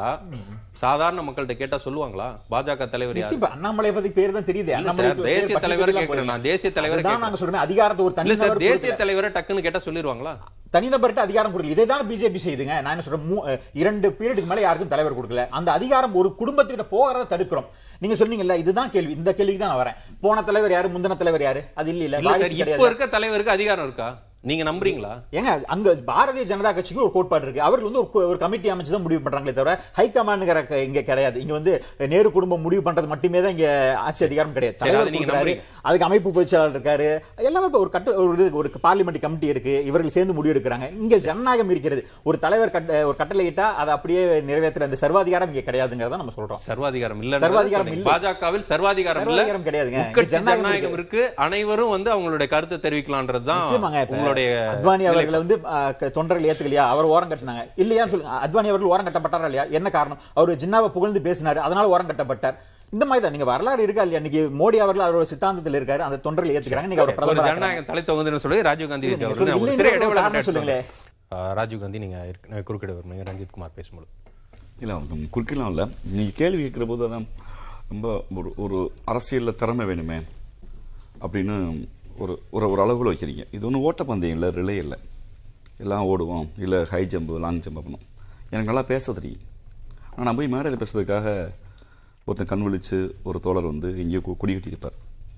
சாதாரண மக்கள்கிட்ட கேட்டா சொல்லுவாங்களா பாஜக தலைவர் யாரு நிச்சயம் இப்ப அண்ணாமலை பத்தி பேர் தான் தெரியுது இல்ல அண்ணாமலை சார், பேர் தேசிய பட்டி தலைவரை தொட்டிலாம் கேட்கிறேன் நான். போகுது. தேசிய தலைவரை அதுதான் கேட்கிறேன். நாங்க சொல்றோம் அதிகாரத்தை ஒரு இல்ல சார் தனி தேசிய தலைவரை டக்குன்னு கேட்டா சொல்லிருவாங்களா தனிநபர்கிட்ட அதிகாரம் கொடுக்கல இதை தான் பிஜேபி செய்யுதுங்க நான் என்ன சொல்றேன் மூ- அஹ் இரண்டு பீரியடுக்கு மேல யாருக்கும் தலைவர் கொடுக்கல அந்த அதிகாரம் ஒரு குடும்பத்துக்கிட்ட போகிறத தடுக்கிறோம் நீங்க சொன்னீங்கல்ல இதுதான் கேள்வி இந்த கேள்விக்கு தான் நான் வரேன் போன தலைவர் யாரு முந்தின தலைவர் யாரு அது இல்ல இல்ல இல்ல சார் வாரிசு இப்போ கிடையாது. இருக்க தலைவருக்கு அதிகாரம் இருக்கா நீங்க நம்புறீங்களா ஏங்க அங்க பாரதிய ஜனதா கட்சிக்கு ஒரு கோட்பாடு இருக்கு அவர்கள் வந்து ஒரு கு- ஒரு கமிட்டி அமைச்சு தான் முடிவு பண்றாங்களே தவிர ஹைகமாண்டுங்கிற க- இங்க கிடையாது இங்க வந்து நேரு குடும்பம் முடிவு பண்றது மட்டுமே தான் இங்க ஆட்சி அதிகாரம் கிடையாது சரி, தலைவர் அதை நீங்க கொடுக்குறாரு. நம்புறீங்க. அதுக்கு அமைப்பு பொதுச்செயலாளர் இருக்காரு எல்லாமே இப்ப ஒரு கட்ட ஒரு இது- ஒரு பார்லிமெண்ட் கமிட்டி இருக்கு இவர்கள் சேர்ந்து முடிவு எடுக்கிறாங்க இங்க ஜனநாயகம் இருக்கிறது ஒரு தலைவர் கட்ட ஒரு கட்டளை இட்டா அதை அப்படியே நிறைவேற்றுற அந்த சர்வாதிகாரம் இங்க கிடையாதுங்கிறத நம்ம சொல்றோம் சர்வாதிகாரம் இல்ல சர்வாதிகாரம் இல்ல. பாஜகவில் சர்வாதிகாரம் இல்ல சர்வாதிகாரம் கிடையாதுங்க. உட்கட்சி ஜனநாயகம் ஜனநாயகம் இருக்கு அனைவரும் வந்து அவங்களுடைய கருத்தை தெரிவிக்கலான்றதுதான் நிச்சயமாங்க இப்ப உங்களுடைய அத்வானி அவர்களை வந்து அஹ், க- தொண்டர்கள் ஏத்துக்கலையா அவர் ஓரம் கட்டினாங்க இல்லையான்னு சொல்லுங்க அத்வானி அவர்கள் ஓரம் கட்டப்பட்டாரா இல்லையா என்ன காரணம் அவர் ஜின்னாவை புகழ்ந்து பேசினாரு அதனால ஓரம் கட்டப்பட்டார் இந்த மாதிரி தான் நீங்க வரலாறு இருக்கா இல்லையா இன்னைக்கு மோடி அவர்கள் அவரோட சித்தாந்தத்தில் இருக்காரு அந்த தொண்டர்கள் ஏத்துக்கிறாங்க நீங்க அவர் ஒரு பிரதமர் ஜனநாயகம் தலை தொகுதின்னு சொல்லி ராஜீவ் காந்தி நீங்க அவர்கள் ஒரு இல்லைன்னு சிறிய ஒரு இடைவேளை காரணம் விட்டு சொல்லுங்களேன். ஆஹ் ராஜீவ் காந்தி நீங்க இருக்க- குறுக்கிட விரும்புங்க ரஞ்சித் குமார் பேசும்போது இல்லை குறுக்கலாம் இல்லை நீங்கள் கேள்வி கேட்குற போது அதான் ரொம்ப ஒரு ஒரு அரசியலில் திறமை வேணுமே அப்படின்னு ஒரு ஒரு ஒரு அளவில் வைக்கிறீங்க இது ஒன்றும் ஓட்டப்பந்தயம் இல்லை ரிலே இல்லை எல்லாம் ஓடுவோம் இல்லை ஹை ஜம்ப் லாங் ஜம்ப் பண்ணணும் எனக்கு நல்லா பேச தெரியும் ஆனால் நான் போய் மேடையில் பேசுறதுக்காக ஒருத்தன் கண் விழிச்சு ஒரு தோழர் வந்து எங்கேயோ கு- குடி கட்டியிருப்பார்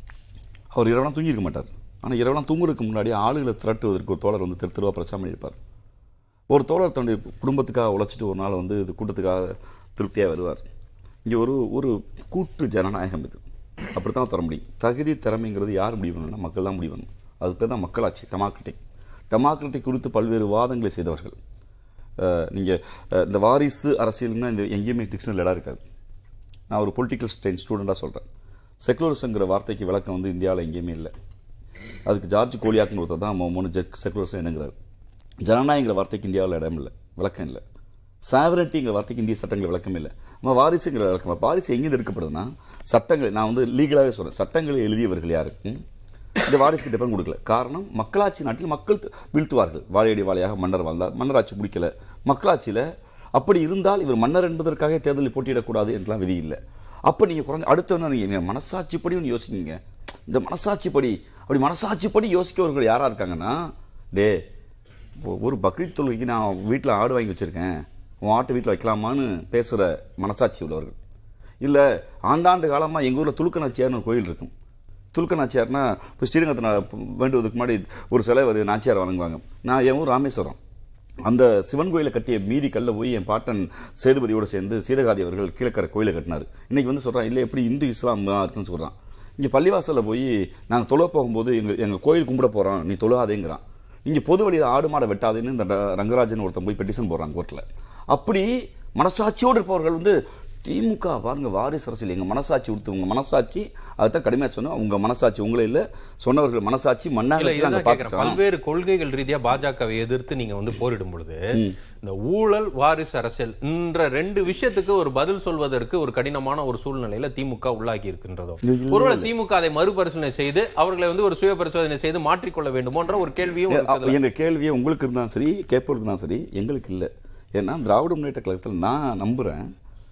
அவர் இரவெல்லாம் தூங்கியிருக்க மாட்டார் ஆனால் இரவெல்லாம் தூங்குறதுக்கு முன்னாடி ஆளுகளை திரட்டுவதற்கு ஒரு தோழர் வந்து தெரு தெருவாக பிரச்சாரம் பண்ணியிருப்பார் ஒரு தோழர் தன்னுடைய குடும்பத்துக்காக உழைச்சிட்டு ஒரு நாள் வந்து இது கூட்டத்துக்காக திருப்தியாக வருவார் இங்கே ஒரு ஒரு கூட்டு ஜனநாயகம் இது அப்படித்தான் தர முடியும் தகுதி திறமைங்கிறது யார் முடிவு பண்ணணும்னா மக்கள் தான் முடிவு பண்ணணும் அதுக்கு பேர் தான் மக்களாட்சி டெமோக்ரட்டிக் டெமோக்ரட்டிக் குறித்து பல்வேறு வாதங்களை செய்தவர்கள் அஹ், நீங்க அஹ், இந்த வாரிசு அரசியல்னா இந்த எங்கேயுமே டிக்ஷனரி இடம் இருக்காது நான் ஒரு பொலிட்டிக்கல் ஸ்டெயின் ஸ்டூடெண்டாக சொல்கிறேன் செக்குலரிசங்கிற வார்த்தைக்கு விளக்கம் வந்து இந்தியாவில் எங்கேயுமே இல்லை அதுக்கு ஜார்ஜ் கோலியாக்குன்னு ஒருத்தர் தான் மூணு ஜெக் செக்குலரிசம் என்னங்கிறார் ஜனநாயகங்கிற வார்த்தைக்கு இந்தியாவில் இடம் இல்லை விளக்கம் இல்லை சாவரண்டிங்கிற வார்த்தைக்கு இந்திய சட்டங்கள் விளக்கம் இல்லை நம்ம வாரிசுங்கிற விளக்கம் வாரிசு எங்கேருந்து எடுக்கப்படுதுன்னா சட்டங்கள் நான் வந்து லீகலாகவே சொல்கிறேன் சட்டங்களை எழுதியவர்கள் யாருக்கு இந்த வாரிசுக்கு டிஃபன் கொடுக்கல காரணம் மக்களாட்சி நாட்டில் மக்கள் த- வீழ்த்துவார்கள் வாழையடி வாழையாக மன்னர் வாழ்ந்தார் மன்னராட்சி முடிக்கல மக்களாட்சியில் அப்படி இருந்தால் இவர் மன்னர் என்பதற்காக தேர்தலில் போட்டியிடக்கூடாது என்றெல்லாம் விதி இல்லை அப்போ நீங்கள் குறைஞ்ச அடுத்த நீங்கள் மனசாட்சிப்படி ஒன்று யோசிங்க இந்த மனசாட்சிப்படி அப்படி மனசாட்சிப்படி யோசிக்கவர்கள் யாரா இருக்காங்கன்னா டே ஒ- ஒரு பக்ரீத் தொழுகைக்கு நான் வீட்டில் ஆடு வாங்கி வச்சிருக்கேன் உன் ஆட்டு வீட்டில் வைக்கலாமான்னு பேசுகிற மனசாட்சி உள்ளவர்கள் இல்லை ஆண்டாண்டு காலமாக எங்கள் ஊரில் துலுக்கநாச்சியார்னு ஒரு கோயில் இருக்கும் துலுக்கநாச்சியார்னா இப்போ ஸ்ரீரங்கத்தை நான் வேண்டுவதற்கு முன்னாடி ஒரு சிலை ஒரு நாச்சியார் வணங்குவாங்க நான் என் ஊர் ராமேஸ்வரம் அந்த சிவன் கோயிலை கட்டிய மீதி கல்ல போய் என் பாட்டன் சேதுபதியோட சேர்ந்து சீரகாதி அவர்கள் கீழக்கரை கோயிலை கட்டினார் இன்னைக்கு வந்து சொல்றான் இல்லை எப்படி இந்து இஸ்லாம் தான் இருக்குன்னு சொல்றான் இங்க பள்ளிவாசல்ல போய் நாங்கள் தொழ போகும்போது எங்க எங்க கோயில் கும்பிட போறோம் நீ தொழாதேங்கிறான் இங்க பொது வழியில் ஆடு மாடை வெட்டாதேன்னு இந்த ர- ரங்கராஜன் ஒருத்தன் போய் பெட்டிஷன் போடுறாங்க கோர்ட்ல அப்படி மனசாட்சியோடு இருப்பவர்கள் வந்து திமுக பாருங்க வாரிசு அரசியல் எங்க மனசாட்சி கொடுத்து உங்க மனசாட்சி அதுதான் கடுமையா சொன்னோம் உங்க மனசாட்சி உங்களை இல்ல சொன்னவர்கள் மனசாட்சி இல்ல மண்ணாங்க இதுதான் கேக்குறேன் பல்வேறு கொள்கைகள் ரீதியா பாஜகவை எதிர்த்து நீங்க வந்து போரிடும் பொழுது இந்த ஊழல் வாரிசு அரசியல் என்ற ரெண்டு விஷயத்துக்கு ஒரு பதில் சொல்வதற்கு ஒரு கடினமான ஒரு சூழ்நிலையில திமுக உள்ளாகி இருக்கின்றதோ ஒருவேளை திமுக அதை மறுபரிசீலனை செய்து அவர்களை வந்து ஒரு சுய பரிசோதனை செய்து மாற்றிக்கொள்ள வேண்டுமோன்ற ஒரு கேள்வியும் அப்ப இருக்குதுல்ல? எங்க கேள்வியே உங்களுக்கு இருந்தாலும் சரி கேட்பவருக்கு இருந்தாலும் சரி எங்களுக்கு இல்லை ஏன்னா திராவிட முன்னேற்ற கழகத்தில் நான் நம்புறேன்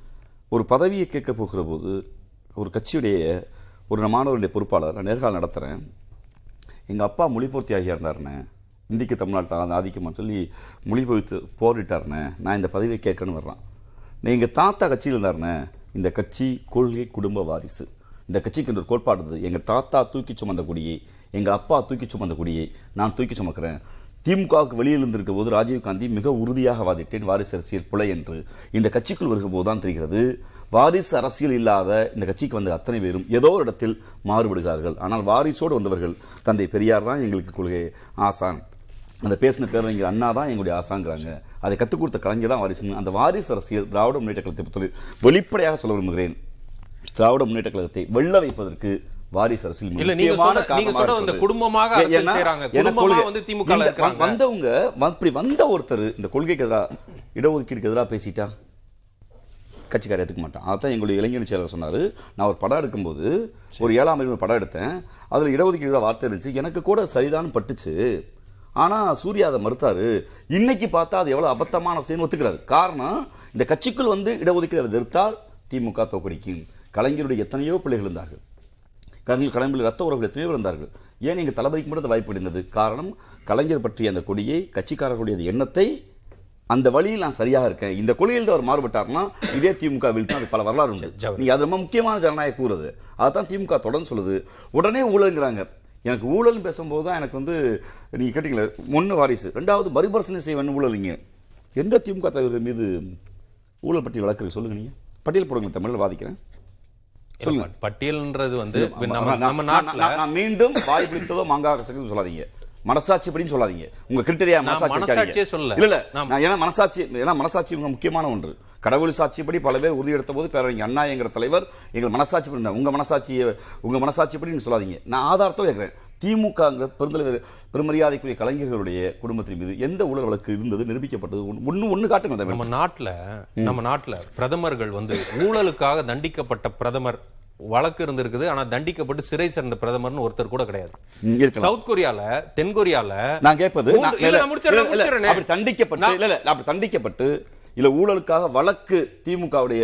ஒரு பதவியை கேட்க போகிற போது ஒரு கட்சியுடைய ஒரு மாணவருடைய பொறுப்பாளர் நான் நேர்காணல் நடத்துகிறேன் எங்கள் அப்பா மொழிபூர்த்தி ஆகியா இருந்தாருண்ணே இந்திக்கு தமிழ்நாட்டில் ஆதிக்கமாக சொல்லி மொழிபெயர்த்து போரிட்டாருண்ணே நான் இந்த பதவியை கேட்கணும்னு வர்றான் எங்கள் தாத்தா கட்சியில் இருந்தாருண்ணே இந்த கட்சி கொள்கை குடும்ப வாரிசு இந்த கட்சிக்கு ஒரு கோட்பாடு இருந்தது எங்கள் தாத்தா தூக்கி சுமந்த கொடியை எங்கள் அப்பா தூக்கி சுமந்த கொடியை நான் தூக்கி சுமக்கிறேன் திமுகவுக்கு வெளியில் இருந்திருக்க போது ராஜீவ்காந்தி மிக உறுதியாக வாதிட்டேன் வாரிசு அரசியல் பிழை என்று இந்த கட்சிக்குள் வருகிற போதுதான் தெரிகிறது வாரிசு அரசியல் இல்லாத இந்த கட்சிக்கு வந்த அத்தனை பேரும் ஏதோ ஒரு இடத்தில் மாறுபடுகிறார்கள் ஆனால் வாரிசோடு வந்தவர்கள் தந்தை பெரியார் தான் எங்களுக்கு கொள்கை ஆசான் அந்த பேசின பேரறிஞர் அண்ணா தான் எங்களுடைய ஆசாங்கிறாங்க அதை கற்றுக் கொடுத்த கலைஞர் தான் வாரிசு அந்த வாரிசு அரசியல் திராவிட முன்னேற்ற கழகத்தை பொறுத்தவரை வெளிப்படையாக சொல்ல விரும்புகிறேன் திராவிட முன்னேற்ற கழகத்தை வெள்ள வைப்பதற்கு வாரிசு அரசியல் இல்ல, நீங்க முக்கியமான சொல்ற- நீங்க காரணமாக சொல்ற அந்த இருக்கிறது. குடும்பமாக அரசியல் ஏன்னா- செய்றாங்க. ஏன்னா குடும்பமா கொள்கை- வந்து திமுக ல இந்த இருக்கிறாங்க. வந்தவங்க வ- இப்படி வந்த ஒருத்தர் இந்த கொள்கைக்கு எதிராக இடஒதுக்கீடுக்கு எதிராக பேசிட்டா கட்சிக்காரர் ஏற்றுக்க மாட்டான் அதான் எங்களுடைய இளைஞர் செயலர் சொன்னாரு நான் ஒரு படம் எடுக்கும்போது ஒரு ஏழாம் அறிவு படம் எடுத்தேன் அதுல இடஒதுக்கீடு வார்த்தை இருந்துச்சு எனக்கு கூட சரிதான் பட்டுச்சு ஆனா சூர்யா அதை மறுத்தாரு இன்னைக்கு பார்த்தா அது எவ்வளவு அபத்தமான விஷயம் ஒத்துக்கிறாரு காரணம் இந்த கட்சிக்குள் வந்து இடஒதுக்கீடு எதிர்த்தால் திமுக தோக்கடிக்கும் கலைஞருடைய எத்தனையோ பிள்ளைகள் இருந்தார்கள் கலைஞர் கலைஞர்கள் ரத்த உறவுகள் எத்தனையோ பேர் இருந்தார்கள் ஏன் எங்க தளபதிக்கு மட்டும் அந்த வாய்ப்பு இருந்தது காரணம் கலைஞர் பற்றிய அந்த கொடியை கட்சிக்காரர்களுடைய அந்த எண்ணத்தை அந்த வழியில் நான் சரியாக இருக்கேன் இந்த கொள்கையில் அவர் மாறுபட்டார்னா இதே திமுக வீழ்த்து அது பல வரலாறு உண்டு நீங்க அது ரொம்ப முக்கியமான ஜனநாயக கூறுது அதான் திமுக தொடர்ந்து சொல்லுது உடனே ஊழல்ங்கிறாங்க எனக்கு ஊழல்னு பேசும்போது தான் எனக்கு வந்து நீங்க கேட்டீங்களே ஒன்று வாரிசு ரெண்டாவது மறுபரிசீலனை செய்ய வேணும் ஊழலிங்க எந்த திமுக தலைவர் மீது ஊழல் பற்றி வழக்கு சொல்லுங்க நீங்க பட்டியல் போடுங்க தமிழில் வாதிக்கிறேன் இல்ல, பட்டியல்ன்றது வந்து நம்ம நான் நம்ம நான் நாட்டுல நான் நான் மீண்டும் வாய் பிடித்ததோ மாங்காய் கசக்குதுன்னு சொல்லாதீங்க மனசாட்சிப்படின்னு சொல்லாதீங்க உங்க கிரிட்டரியா நான் மனசாட்சி மனசாட்சியே வைக்காதீங்க. சொல்லல. இல்ல இல்ல நான் நான் ஏன்னா மனசாட்சி ஏன்னா மனசாட்சி மிக முக்கியமான ஒன்று கடவுள் சாட்சிப்படி பல பேர் உறுதியெடுத்த போது பேரறிஞர் அண்ணா என்கிற தலைவர் எங்கள் மனசாட்சி படி உங்க மனசாட்சியை உங்க மனசாட்சிப்படி நீங்க சொல்லாதீங்க நான் ஆதாரத்தோட கேட்கிறேன் திமுக பெருந்தலைவர் பெருமரியாதைக்குரிய கலைஞர்களுடைய குடும்பத்தின் மீது எந்த ஊழல் வழக்கு இருந்தது நிரூபிக்கப்பட்டது ஒன்னு ஒன்னு காட்டுங்க அதை நம்ம நாட்டுல நம்ம நாட்டுல பிரதமர்கள் வந்து ஊழலுக்காக தண்டிக்கப்பட்ட பிரதமர் வழக்கு இருந்திருக்குது ஆனா தண்டிக்கப்பட்டு சிறை சென்ற பிரதமர்னு ஒருத்தர் கூட கிடையாது ம், இருக்கலாம். சவுத் கொரியால தென் கொரியால நான் கேட்பது மூன்று- நான் இல்ல, இல்ல, நான் முடிச்சிடுறேன், இல்ல, இல்ல, முடிச்சிடுறேனே. அப்படி தண்டிக்கப்பட்டு நான்- இல்ல இல்ல அப்படி தண்டிக்கப்பட்டு இல்ல ஊழலுக்காக வழக்கு திமுகவுடைய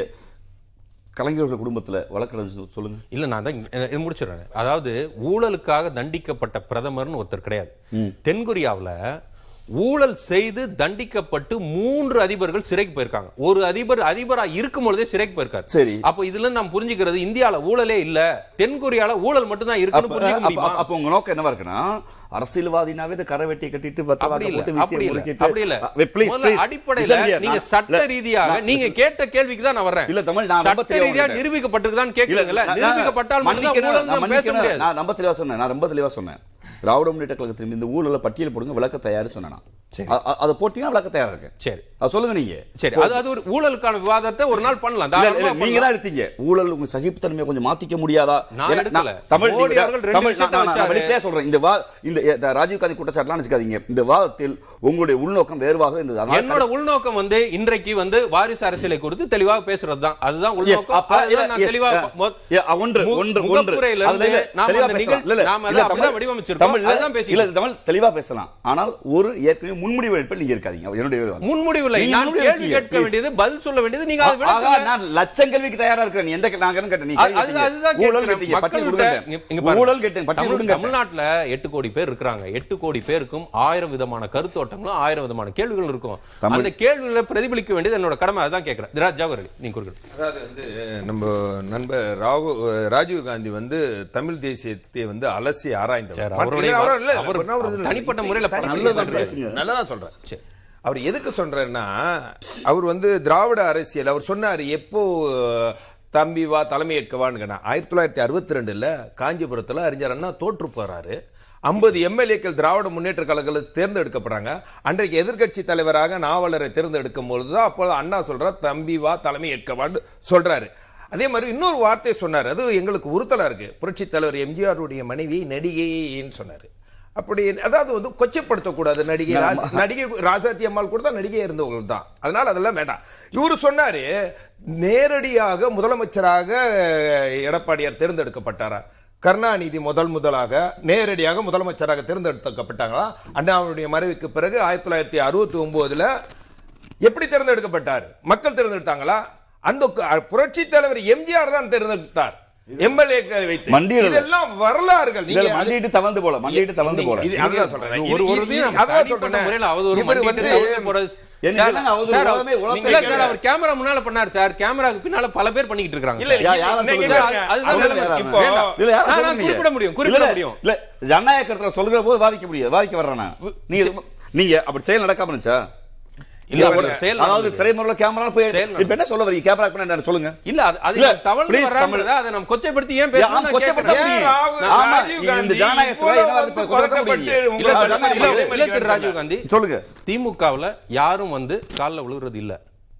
கலைஞர்கள் குடும்பத்துல வழக்கு நடந்துச்சு சொல்லுங்க இல்ல நான் தான் இங்க- இது முடிச்சிடுறேன் அதாவது ஊழலுக்காக தண்டிக்கப்பட்ட பிரதமர்னு ஒருத்தர் கிடையாது தென்கொரியாவுல ஊழல் செய்து தண்டிக்கப்பட்டு மூன்று அதிபர்கள் சிறைக்கு போயிருக்காங்க ஒரு அதிபர் அதிபரா இருக்கும் பொழுதே சிறைக்கு போயிருக்காரு சரி. அப்போ இதுல இருந்து நாம் புரிஞ்சுக்கிறது இந்தியால ஊழலே இல்ல தென்கொரியால ஊழல் மட்டும் தான் இருக்குன்னு அப்ப- புரிஞ்சுக்க அப்ப- முடியுமா அப்ப உங்க நோக்கம் என்னவா இருக்குன்னா அரசியல்வாதினாவே இந்த கரை வெட்டி கட்டிட்டு பத்து அப்படி வாக்கு இல்ல போட்டு அப்படி வீசியை இல்ல முறுக்கிட்டு- அப்படி இல்ல அ, please, முதல்ல please. அடிப்படையில Listen here, நீங்க நான்- சட்ட இல்ல, ரீதியாக நான் நீங்க கேட்ட கேள்விக்கு தான் நான் வர்றேன் இல்ல, தமிழ், நான் ரொம்ப சட்ட தெளிவா ரீதியா உங்கள்ட்ட- நிரூபிக்கப்பட்டிருக்குதான்னு இல்ல, கேக்குறீங்கல்ல நான்- நிரூபிக்கப்பட்டால் மட்டும் தான் மன்னிக்கணும், ஊழல் நான் நம்ம பேச மன்னிக்கணும். முடியாது நான் ரொம்ப தெளிவா சொன்னேன் நான் ரொம்ப தெளிவா சொன்னேன் திராவிட முன்னேற்ற கழகத்தின் இந்த ஊழல பட்டியல் போடுங்க விளக்க தயாரு சொன்னேன் நான். சரி. அ- அ- அதை போட்டீங்கன்னா விளக்க தயாரா இருக்கு சரி அது சொல்லுங்க நீங்க சரி அது அது ஒரு ஊழலுக்கான விவாதத்தை ஒரு நாள் பண்ணலாம் இல்ல, இல்ல, தாராளமா நீங்க பண்ணலாம். தான் எடுத்தீங்க ஊழல் உங்க சகிப்புத்தன்மையை கொஞ்சம் மாத்திக்க முடியாதா நான் ஏன்னா, எடுக்கல. தமிழ் மோடி நீங்க- அவர்கள் ரெண்டு தமிழ் விஷயத்தை நான் நான் வச்சாரு. வெளிப்படையா சொல்றேன் இந்த வா இந்த இந்த ராஜீவ் காந்தி குற்றச்சாட்டுலாம் வச்சுக்காதீங்க இந்த வாதத்தில் உங்களுடைய உள்நோக்கம் வேறுவாக இருந்தது அதனால- என்னோட உள்நோக்கம் வந்து இன்றைக்கு வந்து வாரிசு அரசியலை குறித்து தெளிவாக பேசுறது தான் அதுதான் Yes, உள்நோக்கம் அப்ப- அதுதான் நான் yes, தெளிவா uh, மொ- yeah, ஒன்று மு- ஒன்று ஒன்று முகப்புரையில அதுல இருந்து இல்ல, நாம தெளிவா அந்த பேசலாம். நிகழ்ச்சி- இல்ல, இல்ல, நாம இல்ல, அதை அப்படிதான் தமிழ், வடிவமைச்சிருக்கோம். தமிழ்ல- அதுதான் பேசிட்டு இல்ல, தமிழ் தெளிவா பேசலாம் ஆனால் ஒரு ஏற்கனவே முன்முடிவு எடுப்பில் நீங்க இருக்காதீங்க என்னுடைய விவாதம். முன்முடிவில் நீங்க நான் முன்முடிவு கேள்வி இருக்கீங்க, கேட்க please. வேண்டியது பதில் சொல்ல வேண்டியது நீங்க அதை ஆகா, விளக்குங்க நான் லட்சம் கேள்விக்கு தயாரா இருக்கிறேன் நீ எந்த கே- நான் கேட்டேன் நீ அது- கேள்வி அது- கேட்டீங்க. அதுதான் ஊழல் கேட்கிறேன். கேட்டீங்க, பட்டியல் மக்கள்கிட்ட- கொடுங்க. இங்க- இங்க பாருங்க. ஊழல் கேட்டேன் பட்டியல் தமிழ்- கொடுங்க தமிழ்நாட்டுல எட்டு கோடி பேர் இருக்கிறாங்க எட்டு கோடி பேருக்கும் ஆயிரம் விதமான கருத்தோட்டங்களும் ஆயிரம் விதமான கேள்விகள் இருக்கும் தமிழ்- அந்த கேள்விகளை பிரதிபலிக்க வேண்டியது என்னோட கடமை அதான் கேட்கிறேன் திராஜ் ஜவஹர் அலி, நீங்க குறுக்கிட்டு அதாவது வந்து நம்ம நண்பர் ராகு ராஜீவ் காந்தி வந்து தமிழ் தேசியத்தை வந்து அலசி ஆராய்ந்தவர் சரி, மற்ற- அவருடைய இல்ல, அவர் இல்ல, அவர் அவர் அவர் இல்ல. தனிப்பட்ட முறையில தனி- பரவாயில்ல. நல்லதா நல்லதா பேசுங்க. நல்லதா சொல்றேன் அவர் எதுக்கு சொல்றேன்னா அவர் வந்து திராவிட அரசியல் அவர் சொன்னாரு எப்போ தம்பி வா தலைமை ஏற்கவான்னு ஆயிரத்தி தொள்ளாயிரத்தி அறுபத்தி ரெண்டுல காஞ்சிபுரத்துல அறிஞர் அண்ணா தோற்று போறாரு ஐம்பது எம்எல்ஏக்கள் திராவிட முன்னேற்ற கழகத்தில் தேர்ந்தெடுக்கப்படுறாங்க அன்றைக்கு எதிர்க்கட்சி தலைவராக நாவலரை தேர்ந்தெடுக்கும் பொழுதுதான் அப்போ அண்ணா சொல்றார் தம்பி வா தலைமை ஏற்கவான்னு சொல்றாரு அதே மாதிரி இன்னொரு வார்த்தை சொன்னார் அது எங்களுக்கு உறுத்தலா இருக்கு புரட்சி தலைவர் எம்ஜிஆருடைய மனைவி நடிகைன்னு சொன்னாரு அப்படி அதாவது வந்து கொச்சைப்படுத்தக்கூடாது நடிகை ராஜ- நடிகை ராசாத்தி அம்மாள் கூட தான் நடிகை இருந்தவர்கள் தான் அதனால அதெல்லாம் வேண்டாம் இவரு சொன்னாரு நேரடியாக முதலமைச்சராக எடப்பாடியார் தேர்ந்தெடுக்கப்பட்டாரா கருணாநிதி முதல் முதலாக நேரடியாக முதலமைச்சராக தேர்ந்தெடுக்கப்பட்டாங்களா அண்ணாவுடைய மறைவுக்கு பிறகு ஆயிரத்தி தொள்ளாயிரத்தி அறுபத்தி ஒன்பதுல எப்படி தேர்ந்தெடுக்கப்பட்டார் மக்கள் தேர்ந்தெடுத்தாங்களா அந்த கு- புரட்சி தலைவர் எம்ஜிஆர் தான் தேர்ந்தெடுத்தார் எம்எல்ஏக்களை வைத்து மண்டியிடல. இதெல்லாம் வரலாறுகள் இல்ல, நீங்க அது- மண்டிட்டு தவழ்ந்து போல மண்டிட்டு தவழ்ந்து போல இது- அதுதான் சொல்றேன். ஒரு இது- ஒரு இது- இதையும் அதுதான் தனிப்பட்ட சொல்றேன். முறையில அவதூறு இவர் மண்டிட்டு வந்து தவழ்ந்து போறது. எனக்கு சார், என்னங்க அவதூறு? சார், உலகமே உலகமே இல்ல சார், கேட்கல. அவர் கேமரா முன்னால பண்ணாரு சார் கேமராக்கு பின்னால பல பேர் பண்ணிக்கிட்டு இருக்காங்க இல்ல, சார். இல்ல, யா- யாரை நீங்க சொல்லுங்க? கேளுங்க. அதுதான் அவங்க நிலைமை. யாரா? இப்போ- வேண்டாம். இல்ல, யாரை நான் நான் சொல்றீங்க? குறிப்பிட முடியும், குறிப்பிட இல்ல, முடியும். இல்ல ஜனநாயக கருத்துல சொல்கிற போது வாதிக்க முடியாது வாதிக்க வர்றேன் நான். நீங்க நீங்க அப்படி செயல் நடக்காம இருந்துச்சா இல்ல, ஒரு- ஒரு செயல் அதாவது நடந்தது. திரைமுறையில கேமரா போய் செயல் இப்ப என்ன சொல்ல வரீங்க கேமரா பண்ண என்ன சொல்லுங்க இல்ல அது- அது இல்ல, தவழ்ந்து please, வர்றாங்கிறத அதை நம்ம கொச்சைப்படுத்தி ஏன் ஆமா, பேசணும்னு நான் கொச்சைப்படுத்த கேட்கிறேன். முடியும். ஏன் ராகுல் ஆமா, ராஜீவ் இந்த காந்தி ஜனநாயகத்துல இவ்வளவு என்ன வந்து கொச்சைப்படுத்த பதட்டப்பட்டு முடியும்? உங்களை இல்ல, ஆ, இல்ல, ஜனநாயகம் இல்ல, இல்லை. இல்ல, திரு ராஜீவ் காந்தி சொல்லுங்க திமுகவுல யாரும் வந்து கால்ல விழுகிறது இல்ல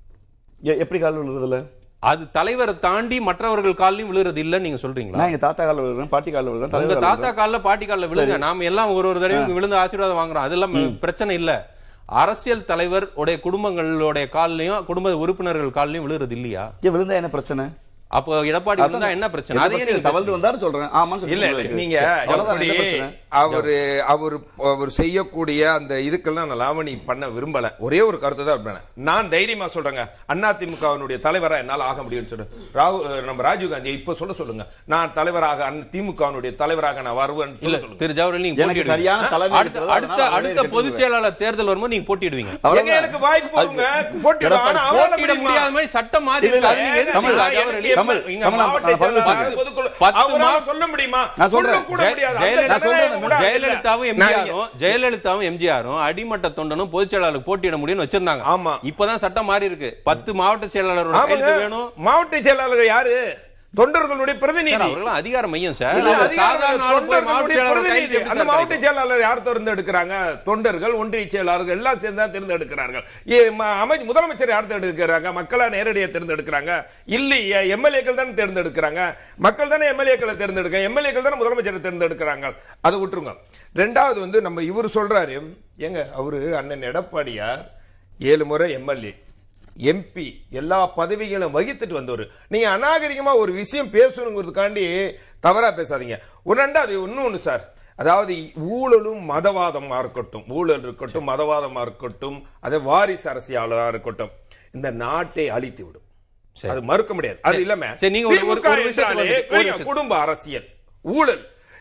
எ- எப்படி கால் விழுறதுல அது தலைவரை தாண்டி மற்றவர்கள் காலையும் விழுறது இல்லன்னு நீங்க சொல்றீங்களா நான் எங்க தாத்தா கால விழுறேன் பாட்டி கால விழுறேன் உங்க தலைவர் கால்ல தாத்தா கால்ல பாட்டி கால்ல விழுங்க நாம எல்லாம் ஒரு ஒரு தடவையும் விழுந்து ஆசீர்வாதம் வாங்குறோம் அதெல்லாம் பிரச்சனை இல்ல அரசியல் தலைவர் உடைய குடும்பங்களுடைய கால்லயும் குடும்ப உறுப்பினர்கள் கால்லயும் விழுறது இல்லையா விழுறேன். ஏன் விழுந்தா என்ன பிரச்சனை அப்போ எடப்பாடி விழுந்தா என்ன பிரச்சனை என்ன அதையே பிரச்சனை? நீங்க தவழ்ந்து வந்தாரு சொல்றேன் ஆமான்னு சொல்லி இல்ல உங்களுக்கு. நீங்க அவ்வளவுதான், அப்படி என்ன பிரச்சனை? அவரு அவரு அவர் செய்யக்கூடிய அந்த இதுக்கெல்லாம் நான் லாவணி பண்ண விரும்பல ஒரே ஒரு கருத்து தான் இருப்பேன் நான் தைரியமா சொல்றேங்க அண்ணா திமுகவினுடைய தலைவரா என்னால ஆக முடியும்னு சொல்லு ராகு நம்ம ராஜீவ் காந்தி இப்ப சொல்ல சொல்லுங்க நான் தலைவராக திமுகவினுடைய தலைவராக நான் வருவேன் இல்ல திரு ஜவஹர்லால் நீங்க எனக்கு போட்டியிடுவீங்க. சரியான தலைமை அடுத்த இருக்கிறது, அடுத்த அதனால அடுத்த அவரே பொதுச் இருக்கிறது. செயலாளர் தேர்தல் வரும்போது நீங்க போட்டிடுவீங்க எங்க அவ்வளவுதான். எனக்கு வாய்ப்பு போடுங்க போட்டிடுவேன். எடப்பாடி ஆனா அவரால போட்டியிட முடியுமா? முடியாத மாதிரி சட்டம் மாறி இல்ல, இல்ல, இருக்கு. அது நீங்க எதுக்கு தமிழ், ஜவஹர்லால் எனக்கு அலி? தமிழ், இங்க தமிழ், மாவட்ட நான் பதில் செயலாளர் சொல்றேன். பொதுக்குழு- பத்து அவரால மா- சொல்ல முடியுமா நான் சொல்றேன். சொல்ல கூட ஜெய- முடியாது. அந்த ஜெயலலிதா- நான் சொல்றேன். ஜனநாயகம் கூட ஜெயலலிதாவும் இல்ல. நான் எம்ஜிஆரும் ஜெயலலிதாவும் எம்ஜிஆரும் அடிமட்ட தொண்டனும் பொதுச் செயலாளருக்கு போட்டியிட முடியும்னு வச்சிருந்தாங்க ஆமா. இப்பதான் சட்டம் மாறி இருக்கு பத்து மாவட்ட செயலாளரோட ஆமாங்க. கையெழுத்து வேணும் மாவட்ட செயலாளர் யாரு தொண்டர்களுடைய சார், பிரதிநிதி அவர்களாம் அதிகார மையம் சார் இல்ல, அதிகாரம் சாதாரண ஆளு போய் மாவட்ட தொண்டர்களுடைய செயலாளர் பிரதிநிதி. கையெழுத்து எப்படி அந்த சார் மாவட்ட கிடைக்கும்? செயலாளர் யார் தேர்ந்தெடுக்கிறாங்க தொண்டர்கள் ஒன்றிய செயலாளர்கள் எல்லாம் சேர்ந்து தான் தேர்ந்தெடுக்கிறார்கள் ஏ, ம- அமைச்ச- முதலமைச்சர் யார் தேர்ந்தெடுக்கிறாங்க மக்களா நேரடியாக தேர்ந்தெடுக்கிறாங்க இல்லையே எம்எல்ஏக்கள் தானே தேர்ந்தெடுக்கிறாங்க மக்கள் தானே எம்எல்ஏக்களை தேர்ந்தெடுக்க எம்எல்ஏக்கள் தானே முதலமைச்சரை தேர்ந்தெடுக்கிறாங்க அதை விட்டுருங்க ரெண்டாவது வந்து நம்ம இவர் சொல்றாரு ஏங்க அவரு அண்ணன் எடப்பாடியார் ஏழு முறை எம்எல்ஏ எம்பி எல்லா பதவிகளும் வகித்துட்டு வந்தவர் நீங்க அநாகரிகமா ஒரு விஷயம் பேசணுங்கிறதுக்காண்டி தவறா பேசாதீங்க ஒரு ரெண்டாவது இன்னொன்னு சார் அதாவது ஊழலும் மதவாதமா இருக்கட்டும் ஊழல் இருக்கட்டும் மதவாதமா இருக்கட்டும் அது வாரிசு அரசியலா இருக்கட்டும் இந்த நாட்டை அழித்து விடும் அது மறுக்க முடியாது அது இல்லாம சரி, நீங்க ஒரு- ஒரு- திமுக ஒரு விஷயத்துக்கு என்றாலே வந்துட்டு- ஒரு இல்லைங்க, விஷயம். குடும்ப அரசியல் ஊழல்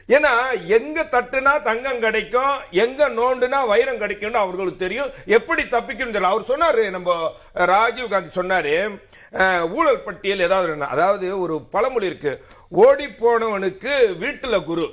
ஏன்னா எங்க தட்டுனா தங்கம் கிடைக்கும் எங்க நோண்டுனா வைரம் கிடைக்கும்னு அவர்களுக்கு தெரியும் எப்படி தப்பிக்கணும் தெரியல அவர் சொன்னாரு நம்ம ராஜீவ் காந்தி சொன்னாரு அஹ், ஊழல் பட்டியல் ஏதாவது ஒண்ணு. அதாவது ஒரு பழமொழி இருக்கு ஓடி போனவனுக்கு வீட்டுல குரு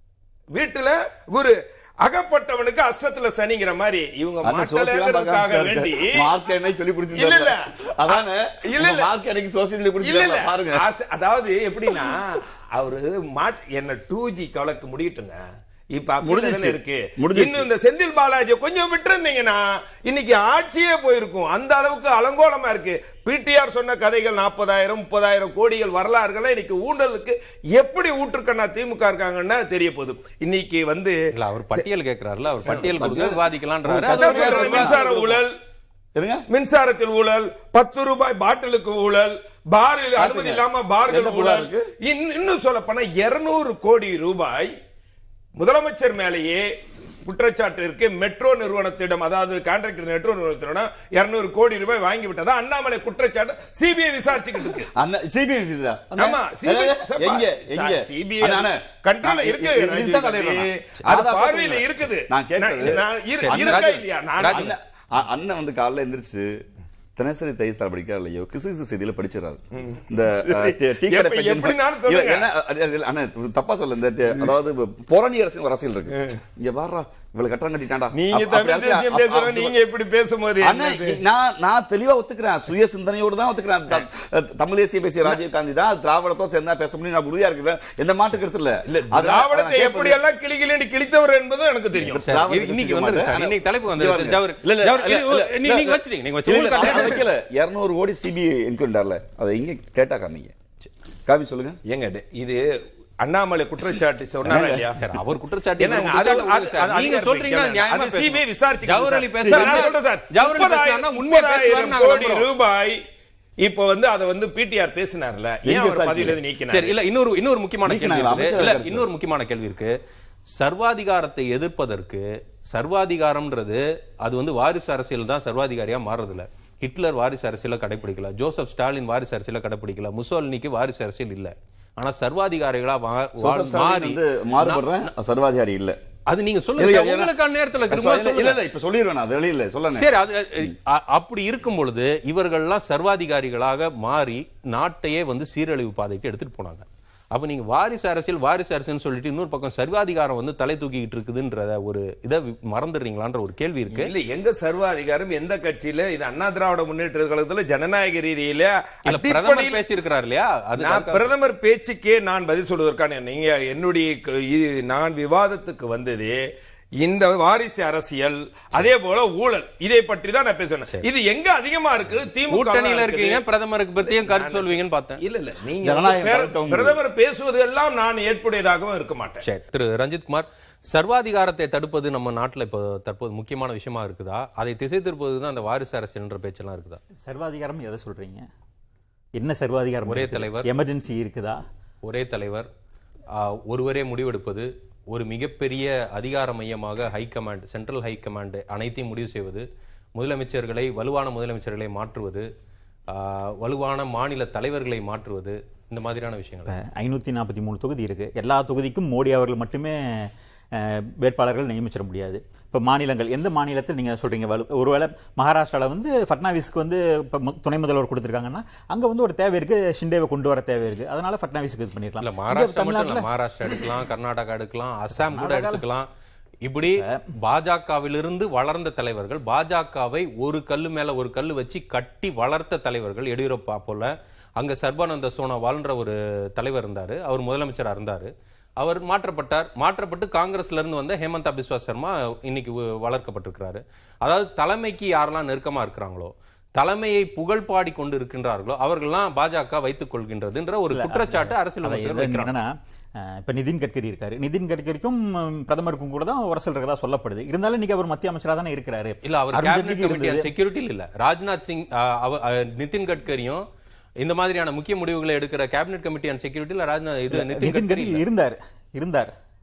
வீட்டுல குரு அகப்பட்டவனுக்கு அஷ்டத்துல சனிங்கிற மாதிரி இவங்க அண்ணன் சோசியலா மாட்டலங்கிறதுக்காக பார்க்காம வேண்டி மார்க் என்னை சொல்லி இல்ல, பிடிச்சிருந்தாரு இல்ல. அதானே இல்ல, இல்ல. மார்க் எனக்கு சோசியல் சொல்லி இல்ல இல்ல பிடிச்சிருந்தாரு பாருங்க ஆசை- அதாவது எப்படின்னா அவரு மாட் என்ன டூ ஜி கவலைக்கு முடியட்டுங்க இப்ப அப்படிதானே முடிஞ்சிச்சு. இருக்கு முடிஞ்சிச்சு. இன்னும் இந்த செந்தில் பாலாஜி கொஞ்சம் விட்டுருந்தீங்கன்னா இன்னைக்கு ஆட்சியே போயிருக்கும் அந்த அளவுக்கு அலங்கோலமா இருக்கு பிடிஆர் சொன்ன கதைகள் நாற்பதாயிரம் முப்பதாயிரம் கோடிகள் வரலாறுகளை இன்னைக்கு ஊழலுக்கு எப்படி ஊற்றுக்கண்ணா திமுக இருக்காங்கன்னா தெரிய போகுது இன்னைக்கு வந்து இல்ல அவர் பட்டியல் கேட்கிறாருல அவர் பட்டியல் கொடுத்து விவாதிக்கலான்றாரு அது அதான் ஒரு வேற சொல்றேன், ஒரு மின்சார விவாதம். ஊழல் இருங்க மின்சாரத்தில் ஊழல் பத்து ரூபாய் பாட்டிலுக்கு ஊழல் பாரில் அனுமதி இல்லாம பார்கள் என்ன புகார் ஊழல் இருக்கு? இன்- இன்னும் சொல்ல போனா இருநூறு கோடி ரூபாய் முதலமைச்சர் மேலேயே குற்றச்சாட்டு இருக்கு மெட்ரோ நிறுவனத்திடம் அதாவது கான்ட்ராக்டர் மெட்ரோ நிறுவனத்திடம் இருநூறு கோடி ரூபாய் வாங்கி விட்டதா அண்ணாமலை குற்றச்சாட்டு சிபிஐ விசாரிச்சுக்கிட்டு இருக்கு அண்ணா சிபிஐ ஆபீஸ்ல ஆமா, CBI சார், எங்க எங்க சார், CBI அண்ணா, அண்ணா, control ல நான் இருக்கு, இது- ராஜீவ் இதுதான் காந்தி. கலையிறேன் நான். அது அதான் பார்வையில பேசுறேன். இருக்குது. நான் கேட்கறது நான் நான் இரு- சரி, இருக்கா ராஜீவ், இல்லையா? நான் ராஜீவ். சொன்னேன். அண்ணன் அண்ணன் வந்து காலைல எந்திரிச்சு தினசரி தைஸ்தால் படிக்கிறார் இல்லையோ கிசு கிசு செய்தியில படிச்சிடறாரு இந்த அஹ், டீ- டீ கடை எப்ப- பையன் எப்படினாலும் இல்ல, சொல்லுங்க. என்ன, அஹ், இல்ல, அண்ணன், தப்பா சொல்ல இந்த டீ- அதாவது புறணி அரசியல் ஒரு அரசியல் இருக்கு இங்க பாடுறா இவ்வளவு கட்டம் கட்டிட்டாண்டா நீங்க அப்ப- தமிழ் அப்படி அரசியல் தேசியம் அப்ப- பேசுறோம் அப்படி- நீங்க எப்படி பேசும்போது அண்ணன், என்னது? நான் நான் தெளிவா ஒத்துக்கிறேன் சுய சிந்தனையோடு தான் ஒத்துக்கிறேன் த- தமிழ் தேசிய பேசிய ராஜீவ் காந்தி தான் அது திராவிடத்தோட சேர்ந்தா பேச முடியும் நான் உறுதியா இருக்கிறேன் எந்த மாட்டு கருத்து இல்ல இல்ல அதனால திராவிடத்தை நான் கேட்பது- எப்படி எல்லாம் கிளி கிளின்னு கிழித்தவர் என்பது எனக்கு தெரியும் சரி, திராவிடத்தை இது இன்னைக்கு திணிக்க வந்துருது சார். மாட்டேன். இன்னைக்கு தலைப்பு இங்க வந்துருது. பாருங்க. ஜவஹர். இல்ல, இல்ல, ஜவஹர், இல்ல, இது- இல்ல, நீ- இல்ல, நீங்க வச்சிட்டீங்க. நீங்க வச்சு- இல்ல, உங்களுக்கு இல்ல, அந்த- நான் வைக்கல. 200 கோடி சிபிஐ என்கொயர்ல அதை இங்க கேட்டா காமிங்க காமி சொல்லுங்க ஏங்க டே- இது அண்ணாமலை குற்றச்சாட்டு சொன்னாரா இல்லையா சார், அவர் குற்றச்சாட்டு என்னங்க, இவர் அது- குற்றச்சாட்டு அது- சார். அது நீங்க அதிகாரம் சொல்றீங்கன்னா வைக்கணும். நியாயமா அது CBI பேசணும். விசாரிச்சுக்கணும் ஜவஹர் அலி சார். பேசுறாருன்னா- நான் சொல்றேன் சார். ஜவஹர் அலி பேசுறாருன்னா உண்மையை பேசுவாருன்னு முப்பதாயிரம் நாங்க கோடி நம்புறோம். ரூபாய் இப்ப வந்து அதை வந்து பிடிஆர் பேசினார்ல ஏன் எங்க அவர் விசாரிக்கல? பதில இருந்து நீக்கினார் சரி இல்ல இன்னொரு இன்னொரு முக்கியமான கேள்வி நீக்கினாங்க, இருக்குது அமைச்சர் இல்ல இருக்காரு இன்னொரு முக்கியமான கேள்வி இருக்கு சர்வாதிகாரத்தை எதிர்ப்பதற்கு சர்வாதிகாரம்ன்றது அது வந்து வாரிசு அரசியல் தான் சர்வாதிகாரியா மாறுறது இல்ல ஹிட்லர் வாரிசு அரசியல கடைபிடிக்கல ஜோசப் ஸ்டாலின் வாரிசு அரசியல கடைபிடிக்கல முசோலினிக்கு வாரிசு அரசியல் இல்ல ஆனா சர்வாதிகாரிகளா வா- வா- சோசப் ஸ்டாலின் மாறி வந்து மாறுபடுறேன் சர்வாதிகாரி இல்ல அது நீங்க இல்ல, சொல்லுங்க இல்ல, சார். உங்களுக்கான நேரத்துல திரும்ப இல்ல, சொல்லுங்க இல்ல இல்ல இப்ப சொல்லிடுவேன் நான் வெளியில சொல்லுங்க சரி அது அ- அப்படி இருக்கும் பொழுது இவர்கள்லாம் சர்வாதிகாரிகளாக மாறி நாட்டையே வந்து சீரழிவு பாதைக்கு எடுத்துட்டு போனாங்க அப்ப நீங்க வாரிசு அரசியல் வாரிசு அரசியல் சொல்லிட்டு இன்னொரு பக்கம் சர்வாதிகாரம் வந்து தலை தூக்கிட்டு இருக்குதுன்ற ஒரு இதை மறந்துடுறீங்களான்ற ஒரு கேள்வி இருக்கு இல்ல எங்க சர்வாதிகாரம் எந்த கட்சியில இது அண்ணா திராவிட முன்னேற்ற கழகத்துல ஜனநாயக ரீதியில இல்ல பிரதமர் அடிப்படையில் பேசியிருக்கிறார் இல்லையா அது நான் அதுக்காக- பிரதமர் பேச்சுக்கே நான் பதில் சொல்வதற்கான நீங்க என்னுடைய க- இது- நான் விவாதத்துக்கு வந்தது இந்த வாரிசு அரசியல் அதே போல ஊழல் இதை பற்றி தான் நான் பேசுறேன் இது எங்க அதிகமா இருக்கு திமுக கூட்டணியில இருக்கீங்க பிரதமருக்கு பத்தியும் கருத்து சொல்வீங்கன்னு பார்த்தேன் இல்ல இல்ல நீங்க ஜனநாயகம் வந்து பேர- கருத்தவங்க. பிரதமர் பேசுவது எல்லாம் நான் ஏற்புடையதாகவும் இருக்க மாட்டேன் சரி திரு ரஞ்சித் குமார் சர்வாதிகாரத்தை தடுப்பது நம்ம நாட்டுல இப்போ தற்போது முக்கியமான விஷயமா இருக்குதா அதை திசை திருப்பது தான் அந்த வாரிசு அரசியல்ன்ற பேச்செல்லாம் இருக்குதா சர்வாதிகாரம் எதை சொல்றீங்க என்ன சர்வாதிகாரம் ஒரே இருக்குது? தலைவர். எமர்ஜென்சி இருக்குதா ஒரே தலைவர் ஆ, ஒருவரே முடிவெடுப்பது ஒரு மிகப்பெரிய அதிகார மையமாக high command central high command அனைத்தையும் முடிவு செய்வது முதலமைச்சர்களை வலுவான முதலமைச்சர்களை மாற்றுவது ஆ, வலுவான மாநில தலைவர்களை மாற்றுவது இந்த மாதிரியான விஷயங்கள் ஐநூத்தி நாற்பத்தி மூணு தொகுதி இருக்கு எல்லா தொகுதிக்கும் மோடி அவர்கள் மட்டுமே அஹ், வேட்பாளர்கள் நியமிச்சிட முடியாது இப்போ மாநிலங்கள் எந்த மாநிலத்தில் நீங்க சொல்றீங்க வலு ஒருவேளை மகாராஷ்டிரால வந்து ஃபட்னாவிஸ்க்கு வந்து இப்போ மு- துணை முதல்வர் கொடுத்துருக்காங்கன்னா அங்க வந்து ஒரு தேவை இருக்கு ஷிண்டேவை கொண்டு வர தேவை இருக்கு அதனால ஃபட்னாவிஸ்க்கு இது பண்ணிருக்கலாம் இல்ல இங்க மகாராஷ்டிரா மட்டும் இல்ல தமிழ்நாட்டுல மகாராஷ்டிரா எடுக்கலாம் கர்நாடகா எடுக்கலாம் அசாம் கூட கர்நாடகால- எடுத்துக்கலாம் இப்படி பாஜகவிலிருந்து வளர்ந்த தலைவர்கள் பாஜகவை ஒரு கல்லு மேல ஒரு கல்லு வச்சு கட்டி வளர்த்த தலைவர்கள் எடியூரப்பா போல அங்க சர்பானந்த சோனோவால்ன்ற ஒரு தலைவர் இருந்தாரு அவர் முதலமைச்சரா இருந்தாரு அவர் மாற்றப்பட்டார் மாற்றப்பட்டு காங்கிரஸ்ல இருந்து வந்த ஹேமந்தா பிஸ்வா சர்மா இன்னைக்கு வ- வளர்க்கப்பட்டிருக்கிறாரு அதாவது தலைமைக்கு யாரெல்லாம் நெருக்கமா இருக்கிறாங்களோ தலைமையை புகழ் பாடி கொண்டு இருக்கின்றார்களோ அவர்கள்லாம் பாஜக வைத்துக் கொள்கின்றதுன்ற ஒரு குற்றச்சாட்டு அரசியல் அதை விமர்சகர்கள் எது வைக்கிறாங்க என்னன்னா அஹ், இப்ப நிதின் கட்கரி இருக்காரு நிதின் கட்கரிக்கும் உம், பிரதமருக்கும் கூட தான் உரசல் இருக்கதா சொல்லப்படுது இருந்தாலும் இன்னைக்கு அவர் மத்திய அமைச்சரா தானே இருக்கிறாரு இல்ல அவர் அருண் கேபினெட் ஜேட்லிக்கு கமிட்டி இருந்தது. செக்யூரிட்டியில் இல்ல ராஜ்நாத் சிங் அஹ், அவ- அஹ், நிதின் கட்கரியும் இந்த மாதிரியான முக்கிய முடிவுகளை எடுக்கிற கேபினெட் கமிட்டி அண்ட் செக்யூரிட்டியில் ராஜ்நாத் இது நிதின் நிதின் கட்கரி கட்கரி இல்ல. இருந்தார் இருந்தார்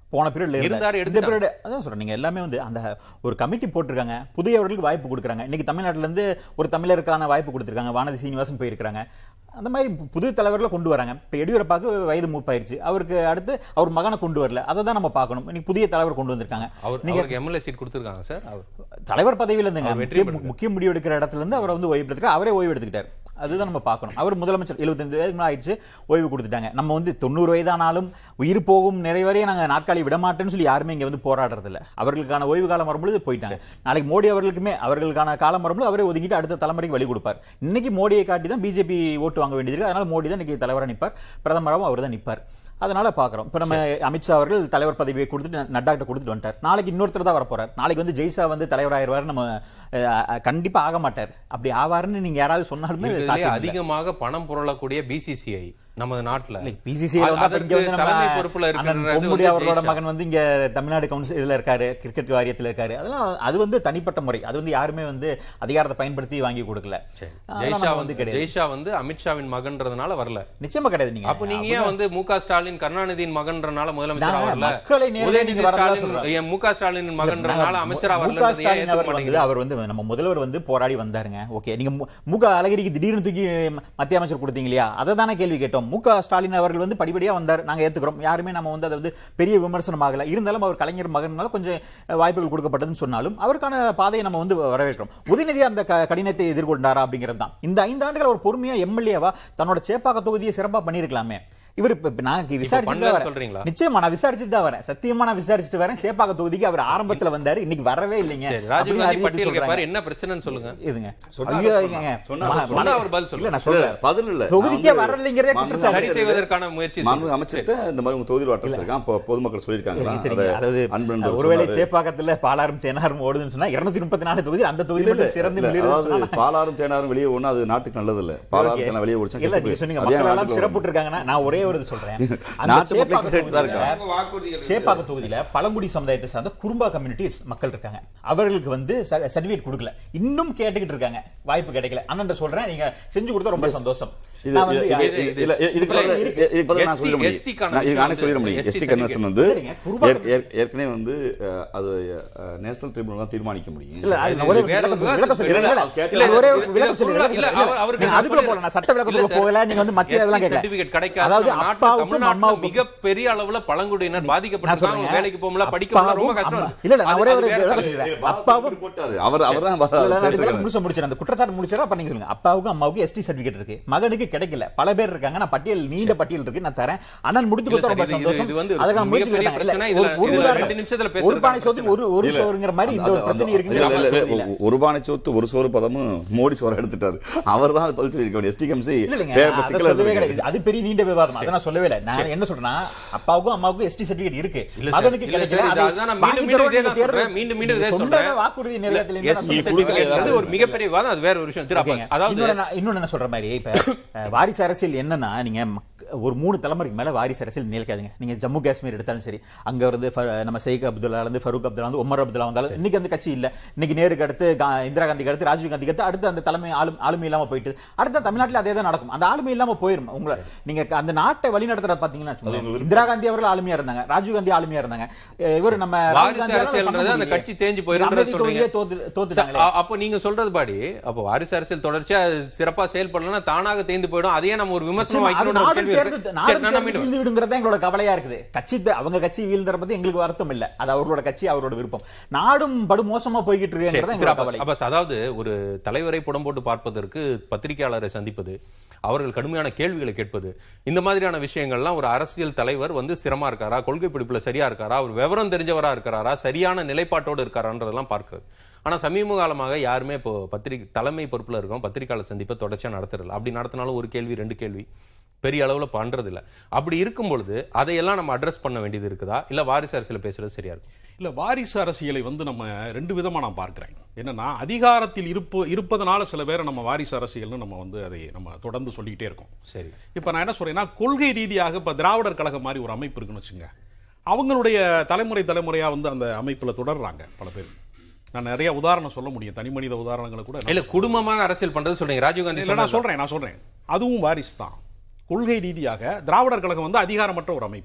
போன பீரியட்ல இருந்தாரு, இந்த எடுத்துட்டாங்க. பீரியட் அதான் சொல்றேன் நீங்க எல்லாமே வந்து அந்த ஒரு கமிட்டி போட்டிருக்காங்க புதியவர்களுக்கு வாய்ப்பு கொடுக்குறாங்க இன்னைக்கு தமிழ்நாட்டுல இருந்து ஒரு தமிழருக்கான வாய்ப்பு கொடுத்துருக்காங்க வானதி சீனிவாசன் போயிருக்காங்க அந்த மாதிரி பு- புது தலைவர்களை கொண்டு வராங்க இப்போ எடியூரப்பாக்கு வயது மூப்பாயிருச்சு அவருக்கு அடுத்து அவர் மகனை கொண்டு வரல அதை தான் நம்ம பார்க்கணும் இன்னைக்கு புதிய தலைவர் கொண்டு வந்திருக்காங்க அவர் நீங்க அவருக்கு எம்எல்ஏ சீட் கொடுத்துருக்காங்க சார் அவர் தலைவர் பதவியில இருந்துங்க அவர் வெற்றி முக்கிய பெற்றிருக்காரு. முக்கிய முடிவு எடுக்கிற இடத்துல இருந்து அவரை வந்து ஓய்வு எடுத்துக்கிட்டார் அவரே ஓய்வு எடுத்துக்கிட்டார் அதுதான் நம்ம பார்க்கணும் அவர் முதலமைச்சர் 75 வயதுக்கு மேல ஆயிடுச்சு ஓய்வு கொடுத்துட்டாங்க நம்ம வந்து தொண்ணூறு வயதானாலும் உயிர் போகும் நிறைவரையே நாங்க நாட்காலி விட மாட்டேன்னு சொல்லி யாருமே இங்க வந்து போராடுறது இல்ல அவர்களுக்கான ஓய்வு காலம் வரும்பொழுது போயிட்டாங்க நாளைக்கு மோடி அவர்களுக்குமே அவர்களுக்கான காலம் வரும்போது அவரே ஒதுக்கிட்டு அடுத்த தலைமுறைக்கு வழி கொடுப்பார் இன்னைக்கு மோடியை காட்டி தான் பிஜேபி ஓட்டு வாங்க வேண்டியது அதனால மோடி தான் இன்னைக்கு தலைவராக நிற்பார் பிரதமராகவும் அவர் தான் நிற்பார் அதனால பாக்குறோம் இப்ப நம்ம அமித்ஷா அவர்கள் தலைவர் பதவியை கொடுத்துட்டு நட்டா கிட்ட கொடுத்துட்டு வந்துட்டார் நாளைக்கு இன்னொருத்தர் தான் வரப்போறார் நாளைக்கு வந்து ஜெய்ஷா வந்து தலைவராயிருவாரு நம்ம அஹ், அஹ், கண்டிப்பா ஆக மாட்டார் அப்படி ஆவாருன்னு நீங்க யாராவது சொன்னாலுமே இருக்கிறதுலே சாத்தியம் இல்ல. அதிகமாக பணம் புரளக்கூடிய பிசிசிஐ நமது நாட்டுல இல்ல, PCCI ல வந்து அப்ப அதற்கு இங்க வந்து நம்ம தலைமை பொறுப்புல அண்ணன் இருக்கிறது பொன்முடி வந்து அவரோட ஜெய்ஷா. மகன் வந்து இங்க தமிழ்நாடு கவுன்சில் இதுல இருக்காரு கிரிக்கெட் வாரியத்துல இருக்காரு அதெல்லாம் அது வந்து தனிப்பட்ட முறை அது வந்து யாருமே வந்து அதிகாரத்தை பயன்படுத்தி வாங்கி கொடுக்கல அதெல்லாம் ஜெய்ஷா நம்ம வந்து கிடையாது ஜெய்ஷா வந்து அமித்ஷாவின் மகன்றதுனால வரல நிச்சயமா கிடையாது நீங்க அப்ப நீங்க ஏன் வந்து மு க ஸ்டாலின் கருணாநிதியின் மகன்றனால முதலமைச்சரா நாங்க வரல மக்களை நேரடியா உதயநிதி நீங்க வரதா ஸ்டாலின் சொல்றோம். ஏன் மு க ஸ்டாலின் மகன்றனால நாங்க அமைச்சரா மு- மு க வரல ஏன் ஸ்டாலின் ஏத்துக்க அவர் வந்து மாட்டேங்கிறீங்க அவர் வந்து நம்ம முதல்வர் வந்து போராடி வந்தாருங்க ஓகே நீங்க மு- மு க அழகிரிக்கு திடீர்னு தூக்கி மத்திய அமைச்சர் கொடுத்தீங்க இல்லையா அதை தானே கேள்வி கேட்டோம் மு க ஸ்டாலின் அவர்கள் வந்து படிப்படியா வந்தார் நாங்க ஏத்துக்கிறோம் யாருமே நம்ம வந்து அதை வந்து பெரிய விமர்சனம் ஆகல இருந்தாலும் அவர் கலைஞர் மகனால கொஞ்சம் வாய்ப்புகள் கொடுக்கப்பட்டதுன்னு சொன்னாலும் அவருக்கான பாதையை நம்ம வந்து வரவேற்கிறோம் உதயநிதி அந்த க- கடினத்தை எதிர்கொண்டாரா அப்படிங்கிறது தான் இந்த ஐந்து ஆண்டுகள் அவர் பொறுமையா எம்எல்ஏவா தன்னோட சேப்பாக்க தொகுதியை சிறப்பா பண்ணிருக்கலாமே இவர் இப்ப இப்ப நான் விசாரிச்சுட்டு பண்ணலன்னு தான் வரேன். சொல்றீங்களா? நிச்சயமா நான் விசாரிச்சுட்டு தான் வரேன் சத்தியமா நான் விசாரிச்சுட்டு வரேன் சேப்பாக்க தொகுதிக்கு அவர் ஆரம்பத்துல வந்தாரு இன்னைக்கு வரவே இல்லைங்க சரி ராஜீவ் அப்படின்னு காந்தி அறிவிப்பு பட்டியல் சொல்றாங்க. கேட்பாரு என்ன பிரச்சனைன்னு சொல்லுங்க இதுங்க சொன்னா ஐயோ, அவர் ஏங்க. சொன்னா மன- அவர் சொன்னா மன- அவர் பதில் சொல்லுங்க. இல்ல, நான் சொல்றேன். பதில் இல்ல தொகுதிக்கே நான் வந்து வரலைங்கிறதே மாண்பு குற்றச்சாட்டு. சரி செய்வதற்கான முயற்சி மாண்பு அமைச்சர்கிட்ட இந்த மாதிரி உங்க தொகுதியில் அட்ரஸ் இருக்கான் அப்போ பொதுமக்கள் சொல்லியிருக்காங்களா இல்லைங்க, சரிங்க. அதாவது அன்பு ஒருவேளை சேப்பாக்கத்துல பாலாறும் தேனாரும் ஓடுதுன்னு சொன்னா இருநூத்தி முப்பத்தி நாலு தொகுதி அந்த தொகுதி மட்டும் சிறந்து இல்ல, மிளிருதுன்னு அதாவது சொன்னா பாலாறும் தேனாரும் வெளியே ஒண்ணு அது நாட்டுக்கு நல்லது இல்ல பாலாறு Okay. தேனா வெளியே ஓடிச்சா இல்ல நீங்க சொன்னீங்க மக்கள் எல்லாம் சிறப்புட்டு இருக்காங்கன்னா நான் ஒரே ஒரு இது சொல்றேன் அந்த நாட்டு மக்கள் சேப்பாக்கம் கேட்டுட்டு தான் தொகுதியில இருக்காங்க. வாக்குறுதிகள் சேப்பாக்க தொகுதியில பழங்குடி சமுதாயத்தை சார்ந்த குறும்பா கம்யூனிட்டிஸ் மக்கள் இருக்காங்க அவர்களுக்கு வந்து சர்டிபிகேட் கொடுக்கல இன்னும் கேட்டுக்கிட்டு இருக்காங்க வாய்ப்பு கிடைக்கல அண்ணன் சொல்றேன் நீங்க செஞ்சு கொடுத்தா ரொம்ப சந்தோஷம் இது- நான் வந்து இது- இது- இது- இல்ல, இதுக்கு இல்ல, பதிலா- இருக்கு. இதுக்கு பதிலா நான் ST சொல்லிட முடியும். ST க்கான நான் இது விஷயம் நானே சொல்லிட முடியும். வந்து ST ST கன்வென்ஷன் வந்து சரிங்க, குருபா ஏற்- ஏற்- ஏற்கனவே வந்து அஹ், அது நேஷனல் ட்ரிபியூனல் தான் தீர்மானிக்க முடியும் இல்ல அது நான் ஒரே ஒரு வேற ஒரு விளக்கம் விளக்கம் சொல்லிடுறேன். இல்ல, இல்ல, அவர் கேட்ட- இல்ல, ஒரே ஒரு இல்ல, விளக்கம் சொல்லிடுறேன். இல்ல, இல்ல, அவர்- அவருக்கு நீங்க நான் அதுக்குள்ள சொல்லிடுறேன். போகல. நான் சட்ட விளக்கத்துக்குள்ள இல்ல, சார். போகல. நீங்க வந்து மத்திய ST இதெல்லாம் கேட்கல. certificate கிடைக்காத அதாவது நம்ம நாட்டுல, அப்பாவுக்கும் தமிழ்நாட்டுல அம்மாவுக்கும் மிகப்பெரிய அளவுல பழங்குடியினர் நான் பாதிக்கப்பட்டிருக்காங்க சொல்றேன். வேலைக்கு போகல படிக்க போகல ரொம்ப அப்பாவும் கஷ்டம் அம்மா- இல்ல, இல்ல, நான் அது- ஒரே அது ஒரு வேற விளக்கம் கதை. சொல்லிடுறேன். அப்பாவும் போட்டாரு அவர் அவர் தான் இல்ல, இல்ல, நான் விளக்கம் முழுசா முடிச்சிடுறேன். அந்த குற்றச்சாட்டு முடிச்சிடுறேன். அப்ப நீங்க சொல்லுங்க. அப்பாவுக்கும் அம்மாவுக்கும் ST certificate இருக்கு. மகனுக்கு கிடைக்கல பல பேர் இருக்காங்க நான் பட்டியல் நீண்ட பட்டியல் இருக்கு நான் தரேன் அண்ணன் முடித்து இல்ல கொடுத்தா சார், ரொம்ப இது- இது- சந்தோஷம் இது வந்து அதுக்கு நான் முயற்சி மிகப்பெரிய பண்ணேன். பிரச்சனை. இல்ல, இதுல- ஒரு- ஒரு இதுல உதாரணம். ரெண்டு நிமிஷத்துல ஒரு பேசுறதுக்கான பானை சோத்துக்கு ஒரு ஒரு இல்ல, சோறுங்கிற மாதிரி இந்த ஒரு அந்த- பிரச்சனை அந்த- இருக்குன்னு இல்ல, சொல்ல இல்ல, தெரியல. இல்ல, ஒரு பானை சோத்து ஒரு சோறு பதமும் மோடி சோறு எடுத்துட்டாரு அவர் தான் அது பதில் சொல்லியிருக்க வேண்டிய எஸ்டிகம்சி இல்ல, இல்லைங்க, நான் அதை சொல்லவே கிடையாது. அது பெரிய நீண்ட விவாதம் அதை நான் சொல்லவே இல்லை நான் என்ன சொல்றேன்னா அப்பாவுக்கும் அம்மாவுக்கும் எஸ்டி சர்டிபிகேட் இருக்கு இல்ல சார், மகனுக்கு இல்ல கிடைக்கல சார், இது அதை அதுதான் நான் வாங்கி மீண்டும் மீண்டும் இதே தருவோம் தான் நீங்க சொல்றேன். தேர்தல் மீண்டும் மீண்டும் இதே சொன்னதை சொல்றேன். வாக்குறுதி இல்ல, நிறைவேற்றல ST certificate ஒரு மிகப்பெரிய விவாதம் அது வேற ஒரு விஷயம் திரு ஓகேங்க. அப்பாஸ். அதாவது இன்னொன்னு நான் இன்னொன்னு என்ன சொல்ற மாதிரி இப்ப அஹ், வாரிசு அரசியல் என்னன்னா நீங்க மக்- ஒரு மூணு தலைமுறைக்கு மேல வாரிசு அரசியல் நிலைக்காதுங்க நீங்க ஜம்மு காஷ்மீர் எடுத்தாலும் சரி அங்க இருந்து ஃப- நம்ம ஷேக் அப்துல்லா இருந்து ஃபரூக் அப்துல்லா வந்து உமர் அப்துல்லா வந்தாலும் இன்னைக்கு அந்த கட்சி இல்ல இன்னைக்கு நேருக்கு அடுத்து கா- இந்திரா காந்திக்கு அடுத்து ராஜீவ் காந்திக்கு அடுத்து அடுத்து அந்த தலைமை ஆளும் ஆளுமை இல்லாம போயிட்டு அடுத்த தமிழ்நாட்டுல அதே தான் நடக்கும் அந்த ஆளுமை இல்லாம போயிரும் உங்களை நீங்க அந்த நாட்டை வழி நடத்துறத பாத்தீங்கன்னா வச்சுக்கோங்களேன். இந்திரா காந்தி அவர்கள் ஆளுமையா இருந்தாங்க ராஜீவ் காந்தி ஆளுமையா இருந்தாங்க அஹ், இவர் நம்ம ராகுல் வாரிசு காந்தியால அதை பண்ண அரசியல்ன்றது அந்த முடியலையே. கட்சி தேஞ்சு போயிரும்ன்றது அமேதி சொல்றீங்க. தொகுதியிலே தோத்து- தோத்துட்டாங்களே அ- அப்போ நீங்க சொல்றது பாடி அப்போ வாரிசு அரசியல் தொடர்ச்சியா சிறப்பா செயல்படலன்னா தானாக தேய்ந்து போயிடும் அதையே நம்ம ஒரு விமர்சனம் நிச்சயமா, அது வைக்கணும்னு ஒரு நாடும் கேள்வி சேர்ந்து- இருக்கு. நாடும் சரி, நான் சேர்ந்து மீண்டும் வீழ்ந்து விடுங்கிறது எங்களோட கவலையா இருக்குது கட்சி த- அவங்க கட்சி வீழ்ந்தற பத்தி எங்களுக்கு வருத்தம் இல்ல அது அவர்களோட கட்சி அவரோட விருப்பம் நாடும் படு மோசமா போய்கிட்டு சரி, இருக்குங்கிறது திரு எங்களோட அப்பாஸ், கவலை அப்பாஸ், அதாவது ஒரு தலைவரை புடம் போட்டு பார்ப்பதற்கு பத்திரிகையாளரை சந்திப்பது அவர்கள் கடுமையான கேள்விகளை கேட்பது இந்த மாதிரியான விஷயங்கள்லாம் ஒரு அரசியல் தலைவர் வந்து சிரமா இருக்காரா கொள்கை பிடிப்புல சரியா இருக்காரா ஒரு விவரம் தெரிஞ்சவரா இருக்காரா சரியான நிலைப்பாட்டோடு இருக்காரான்றதெல்லாம் பார்க்கிறது ஆனா சமீப காலமாக யாருமே இப்போ பத்திரிகை தலைமை பொறுப்புல இருக்கோம் பத்திரிகையாளர் சந்திப்பை தொடர்ச்சியா நடத்துறதில்ல அப்படி நடத்தினாலும் ஒரு கேள்வி ரெண்டு கேள்வி பெரிய அளவுல பண்றது இல்ல அப்படி இருக்கும் பொழுது அதையெல்லாம் நம்ம அட்ரஸ் பண்ண வேண்டியது இருக்குதா இல்ல வாரிசு அரசியல பேசுறது சரியா இருக்கும் இல்ல வாரிசு அரசியலை வந்து நம்ம ரெண்டு விதமா நான் பார்க்கிறேன் என்னன்னா அதிகாரத்தில் இருப்பு இருப்பதனால சில பேரை நம்ம வாரிசு அரசியல்னு நம்ம வந்து அதை நம்ம தொடர்ந்து சொல்லிக்கிட்டே இருக்கோம் சரி இப்ப நான் என்ன சொல்றேன்னா கொள்கை ரீதியாக இப்ப திராவிடர் கழகம் மாதிரி ஒரு அமைப்பு இருக்குன்னு வச்சுங்க அவங்களுடைய தலைமுறை தலைமுறையா வந்து அந்த அமைப்புல தொடர்றாங்க பல பேர் நான் நிறைய உதாரணம் சொல்ல முடியும் தனி மனித உதாரணங்களை கூட இல்ல குடும்பமாக அரசியல் பண்றது சொல்றீங்க ராஜீவ்காந்தி இல்ல நான் சொல்றேன் நான் சொல்றேன் அதுவும் வாரிசு தான் கொள்கை ரீதியாக திராவிடர் கழகம் வந்து அதிகாரமற்ற ஒரு அமைப்பு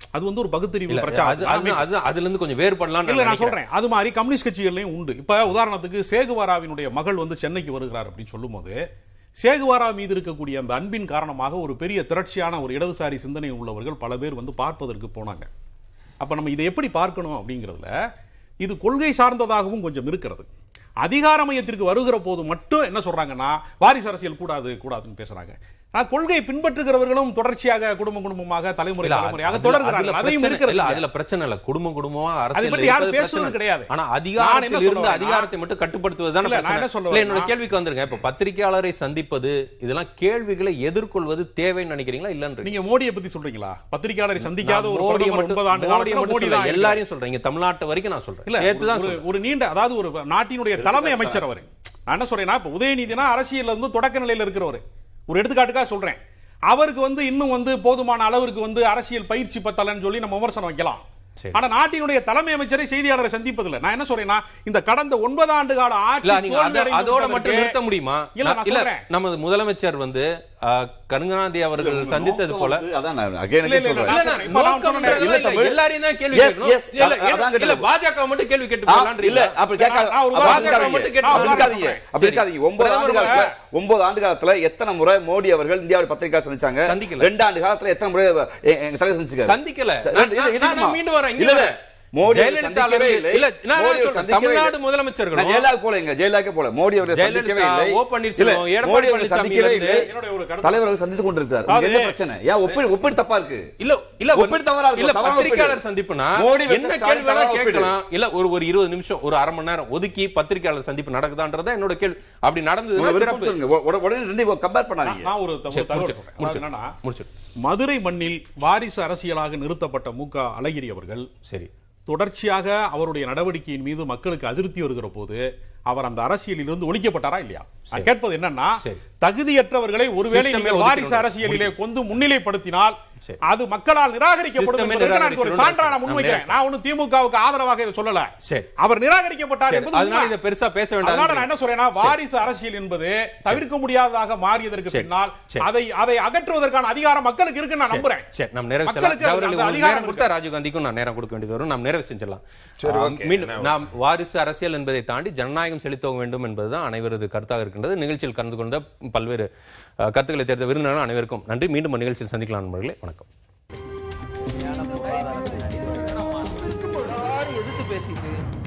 அது வந்து ஒரு பகுத்தறிவு இல்ல அது பிரச்சாரம் அது அது அதுல இருந்து கொஞ்சம் வேறுபடலாம் இல்ல நான் சொல்றேன் அது மாதிரி கம்யூனிஸ்ட் கட்சிகள்லயும் உண்டு இப்ப உதாரணத்துக்கு சேகுவாராவினுடைய மகள் வந்து சென்னைக்கு வருகிறார் அப்படின்னு சொல்லும்போது சேகுவாரா மீது இருக்கக்கூடிய அந்த அன்பின் காரணமாக ஒரு பெரிய திரட்சியான ஒரு இடதுசாரி சிந்தனை உள்ளவர்கள் பல பேர் வந்து பார்ப்பதற்கு போனாங்க அப்ப நம்ம இதை எப்படி பார்க்கணும் அப்படிங்கிறதுல இது கொள்கை சார்ந்ததாகவும் கொஞ்சம் இருக்கிறது அதிகார மையத்திற்கு வருகிற போது மட்டும் என்ன சொல்றாங்கன்னா வாரிசு அரசியல் கூடாது கூடாதுன்னு பேசுறாங்க நான் கொள்கை பின்பற்றுகிறவர்களும் தொடர்ச்சியாக குடும்ப குடும்பமாக தலைமுறை இல்ல, தலைமுறையாக அதுல- தொடர்கிறார்கள் அதுல அதையும் பிரச்சனை- இருக்கிறது இல்ல, இல்ல. அதுல பிரச்சனை இல்ல குடும்பம் குடும்பமா அதை அரசியல் பத்தி யாரும் இருப்பது பேசுவது பிரச்சனை. கிடையாது. ஆனா நான் என்ன அதிகாரத்தில் சொல்ல இருந்து வரேன்னா- அதிகாரத்தை மட்டும் கட்டுப்படுத்துவது தானே இல்ல, நான் என்ன பிரச்சனை சொல்ல இல்ல என்னோட வரேன்னா- கேள்விக்கு வந்துருங்க இப்ப பத்திரிகையாளரை சந்திப்பது இதெல்லாம் கேள்விகளை எதிர்கொள்வது தேவைன்னு நினைக்கிறீங்களா இல்லன்னு நீங்க மோடியை பத்தி சொல்றீங்களா பத்திரிகையாளரை சந்திக்காத நான் ஒரு மோடியை பிரதமர் மட்டும் ஒன்பது ஆண்டு மோடியை காலத்துல மட்டும் மோடி சொல்லல, தான் எல்லாரையும் சொல்றேன் இங்க தமிழ்நாட்டு வரைக்கும் நான் சொல்றேன் இல்ல சேர்த்து தான் ஒரு- சொல்றேன் ஒரு நீண்ட அதாவது ஒரு நாட்டினுடைய தலைமை அமைச்சர் அவர் நான் என்ன சொல்றேன்னா இப்ப உதயநிதினா அரசியல்ல இருந்து தொடக்க நிலையில இருக்கிறவர் ஒரு எடுத்துக்காட்டுக்காக சொல்றேன் அவருக்கு வந்து இன்னும் வந்து போதுமான அளவிற்கு வந்து அரசியல் பயிற்சி பத்தலன்னு சொல்லி நம்ம விமர்சனம் வைக்கலாம் சரி. ஆனா நாட்டினுடைய தலைமை அமைச்சரை செய்தியாளரை சந்திப்பதில்லை நான் என்ன சொல்றேன்னா இந்த கடந்த ஒன்பது ஆண்டு கால ஆட்சி இல்ல நீங்க தோல்வி அத- அடைந்து அதோட விட்டதற்கு- மட்டும் நிறுத்த முடியுமா இல்ல நான் இல்ல சொல்றேன் நமது முதலமைச்சர் வந்து அஹ், கருணாநிதி அவர்கள் சந்தித்தது போல அதான் நான் again இல்ல, again இல்ல, சொல்றேன். நான் இல்ல, சொல்றேன். நான் இப்ப நான் நோக்கம்ன்றதுல சொன்னேன். இல்ல, இல்ல, தமிழ். எல்லாரையும் தான் கேள்வி Yes, கேட்கணும். yes. இல்ல, அதான் இல்ல, கேட்டது. இல்ல, பாஜக மட்டும் கேள்வி கேட்டு ஆ, போகலான்றீங்களா? இல்ல, அப்படி கேட்காத- நான் ஒரு அப்படி உதாரணம் இருக்காதீங்க. மட்டும் கேட்டு அப்படி நான் இருக்காதீங்க. சொல்றேன். அப்படி சரி. இருக்காதீங்க. ஒன்பது ஆண்டு பிரதமர் காலத்துல ஒன்பது ஆண்டு காலத்துல எத்தனை முறை மோடி அவர்கள் இந்தியாவுடைய பத்திரிகை சந்திச்சாங்க சந்திக்கல. ரெண்டு ஆண்டு காலத்துல எத்தனை முறை எ- எங்க தலைவர் சந்திச்சிருக்காரு சந்திக்கல சரி, நான்- இது- நான் இதுக்குமா? நான் மீண்டும் வரேன் இங்க இல்ல, இல்ல. வரேன். மோடி அவர்கள் ஜெயலலிதா சந்திக்கவே அவர்கள் இல்லை. இல்ல நான் மோடி என்ன அவர்கள் சொல்றேன் சந்திக்கவே தமிழ்நாடு இல்லை. நான் முதலமைச்சர்களும் ஜெயலலிதா போல எங்க ஜெயலலிதா போல மோடி அவர்கள் ஜெயலலிதா, சந்திக்கவே இல்லை ஓ பன்னீர்செல்வம், இல்ல, எடப்பாடி மோடி அவர்கள் பழனிசாமி சந்திக்கவே இருந்து இல்லை என்னுடைய ஒரு கருத்து தலைவர் அவர்கள் சந்தித்துக் கொண்டிருக்கிறார் அதாவது- உங்களுக்கு என்ன பிரச்சனை ஏன் ஒப்பீடு ஒப்பீடு தப்பா இருக்கு இல்ல இல்ல ஒப்பீடு தவறா இருக்கு. இல்ல தவறான பத்திரிகையாளர் ஒப்பீடு. சந்திப்புனா மோடி versus என்ன ஸ்டாலின் கேள்வி வேணா தவறான ஒப்பீடு. கேட்கலாம் இல்ல ஒரு ஒரு இருபது நிமிஷம் ஒரு அரை மணி நேரம் ஒதுக்கி பத்திரிகையாளர் சந்திப்பு நடக்குதான்றதா என்னோட கேள்வி அப்படி நடந்ததுன்னா உங்க விருப்பம் சிறப்பு சொல்லுங்க உட- உடனே ரெண்டு கம்பேர் பண்ணாதீங்க நான் ஒரு த- ஒரு சரி, தகவல் முடிச்சிடு, சொல்றேன் அதாவது முடிச்சிடு. என்னன்னா முடிச்சிடு. மதுரை மண்ணில் வாரிசு அரசியலாக நிறுத்தப்பட்ட மு க அழகிரி அவர்கள் சரி தொடர்ச்சியாக அவருடைய நடவடிக்கையின் மீது மக்களுக்கு அதிருப்தி வருகிற போது அவர் அந்த அரசியலில் இருந்து ஒழிக்கப்பட்டாரா இல்லையா நான் கேட்பது என்னன்னா சரி. தகுதியற்றவர்களை ஒருவேளை System-ஏ நீங்கள் ஒதுக்கி வாரிசு விடணும். அரசியலிலே கொண்டு முன்னிலைப்படுத்தினால் சரி. அது மக்களால் நிராகரிக்கப்படும் System-ஏ என்பதற்கு நான் ஒரு நிராகரிக்கணும்னு சான்றா நான் நான் முன்வைக்கிறேன் நேரா நான் ஒன்னும் திமுகவுக்கு ஆதரவாக இதை சொல்லல சரி. அவர் நிராகரிக்கப்பட்டார் சரி, என்பது அதனால உண்மை. இதை பெருசா பேச அதனால நான் வேண்டாம் என்ன சொல்றேன்னா வாரிசு அரசியல் என்பது தவிர்க்க முடியாததாக மாறியதற்கு சரி. பின்னால் சரி. அதை அதை அகற்றுவதற்கான அதிகாரம் மக்களுக்கு இருக்குன்னு நான் நம்புறேன் சரி நம்ம நிறைவு மக்களுக்கு செய்யலாம் அந்த அவர்களுக்கு ஒரு அதிகாரம் நேரம் கொடுத்தா ராஜீவ் காந்திக்கும் நான் நேரம் கொடுக்க வேண்டியது வரும் நாம் நிறைவு செஞ்சிடலாம் சரி, ஆ, okay. மீண்டும் என்ன- நாம் வாரிசு அரசியல் என்பதை தாண்டி ஜனநாயகம் செலுத்த வேண்டும் என்பதுதான் அனைவரது கருத்தாக இருக்கின்றது நிகழ்ச்சியில் கலந்து கொண்ட பல்வேறு ஆ, கருத்துக்களை தேர்ந்த விருந்தினர் அனைவருக்கும் நன்றி மீண்டும் ஒரு நிகழ்ச்சியில் சந்திக்கலாம் நண்பர்களே வணக்கம்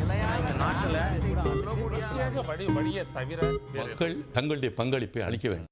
வழி வழியை தவிர வேறு மக்கள் தங்களுடைய பங்களிப்பை அளிக்க வேண்டும்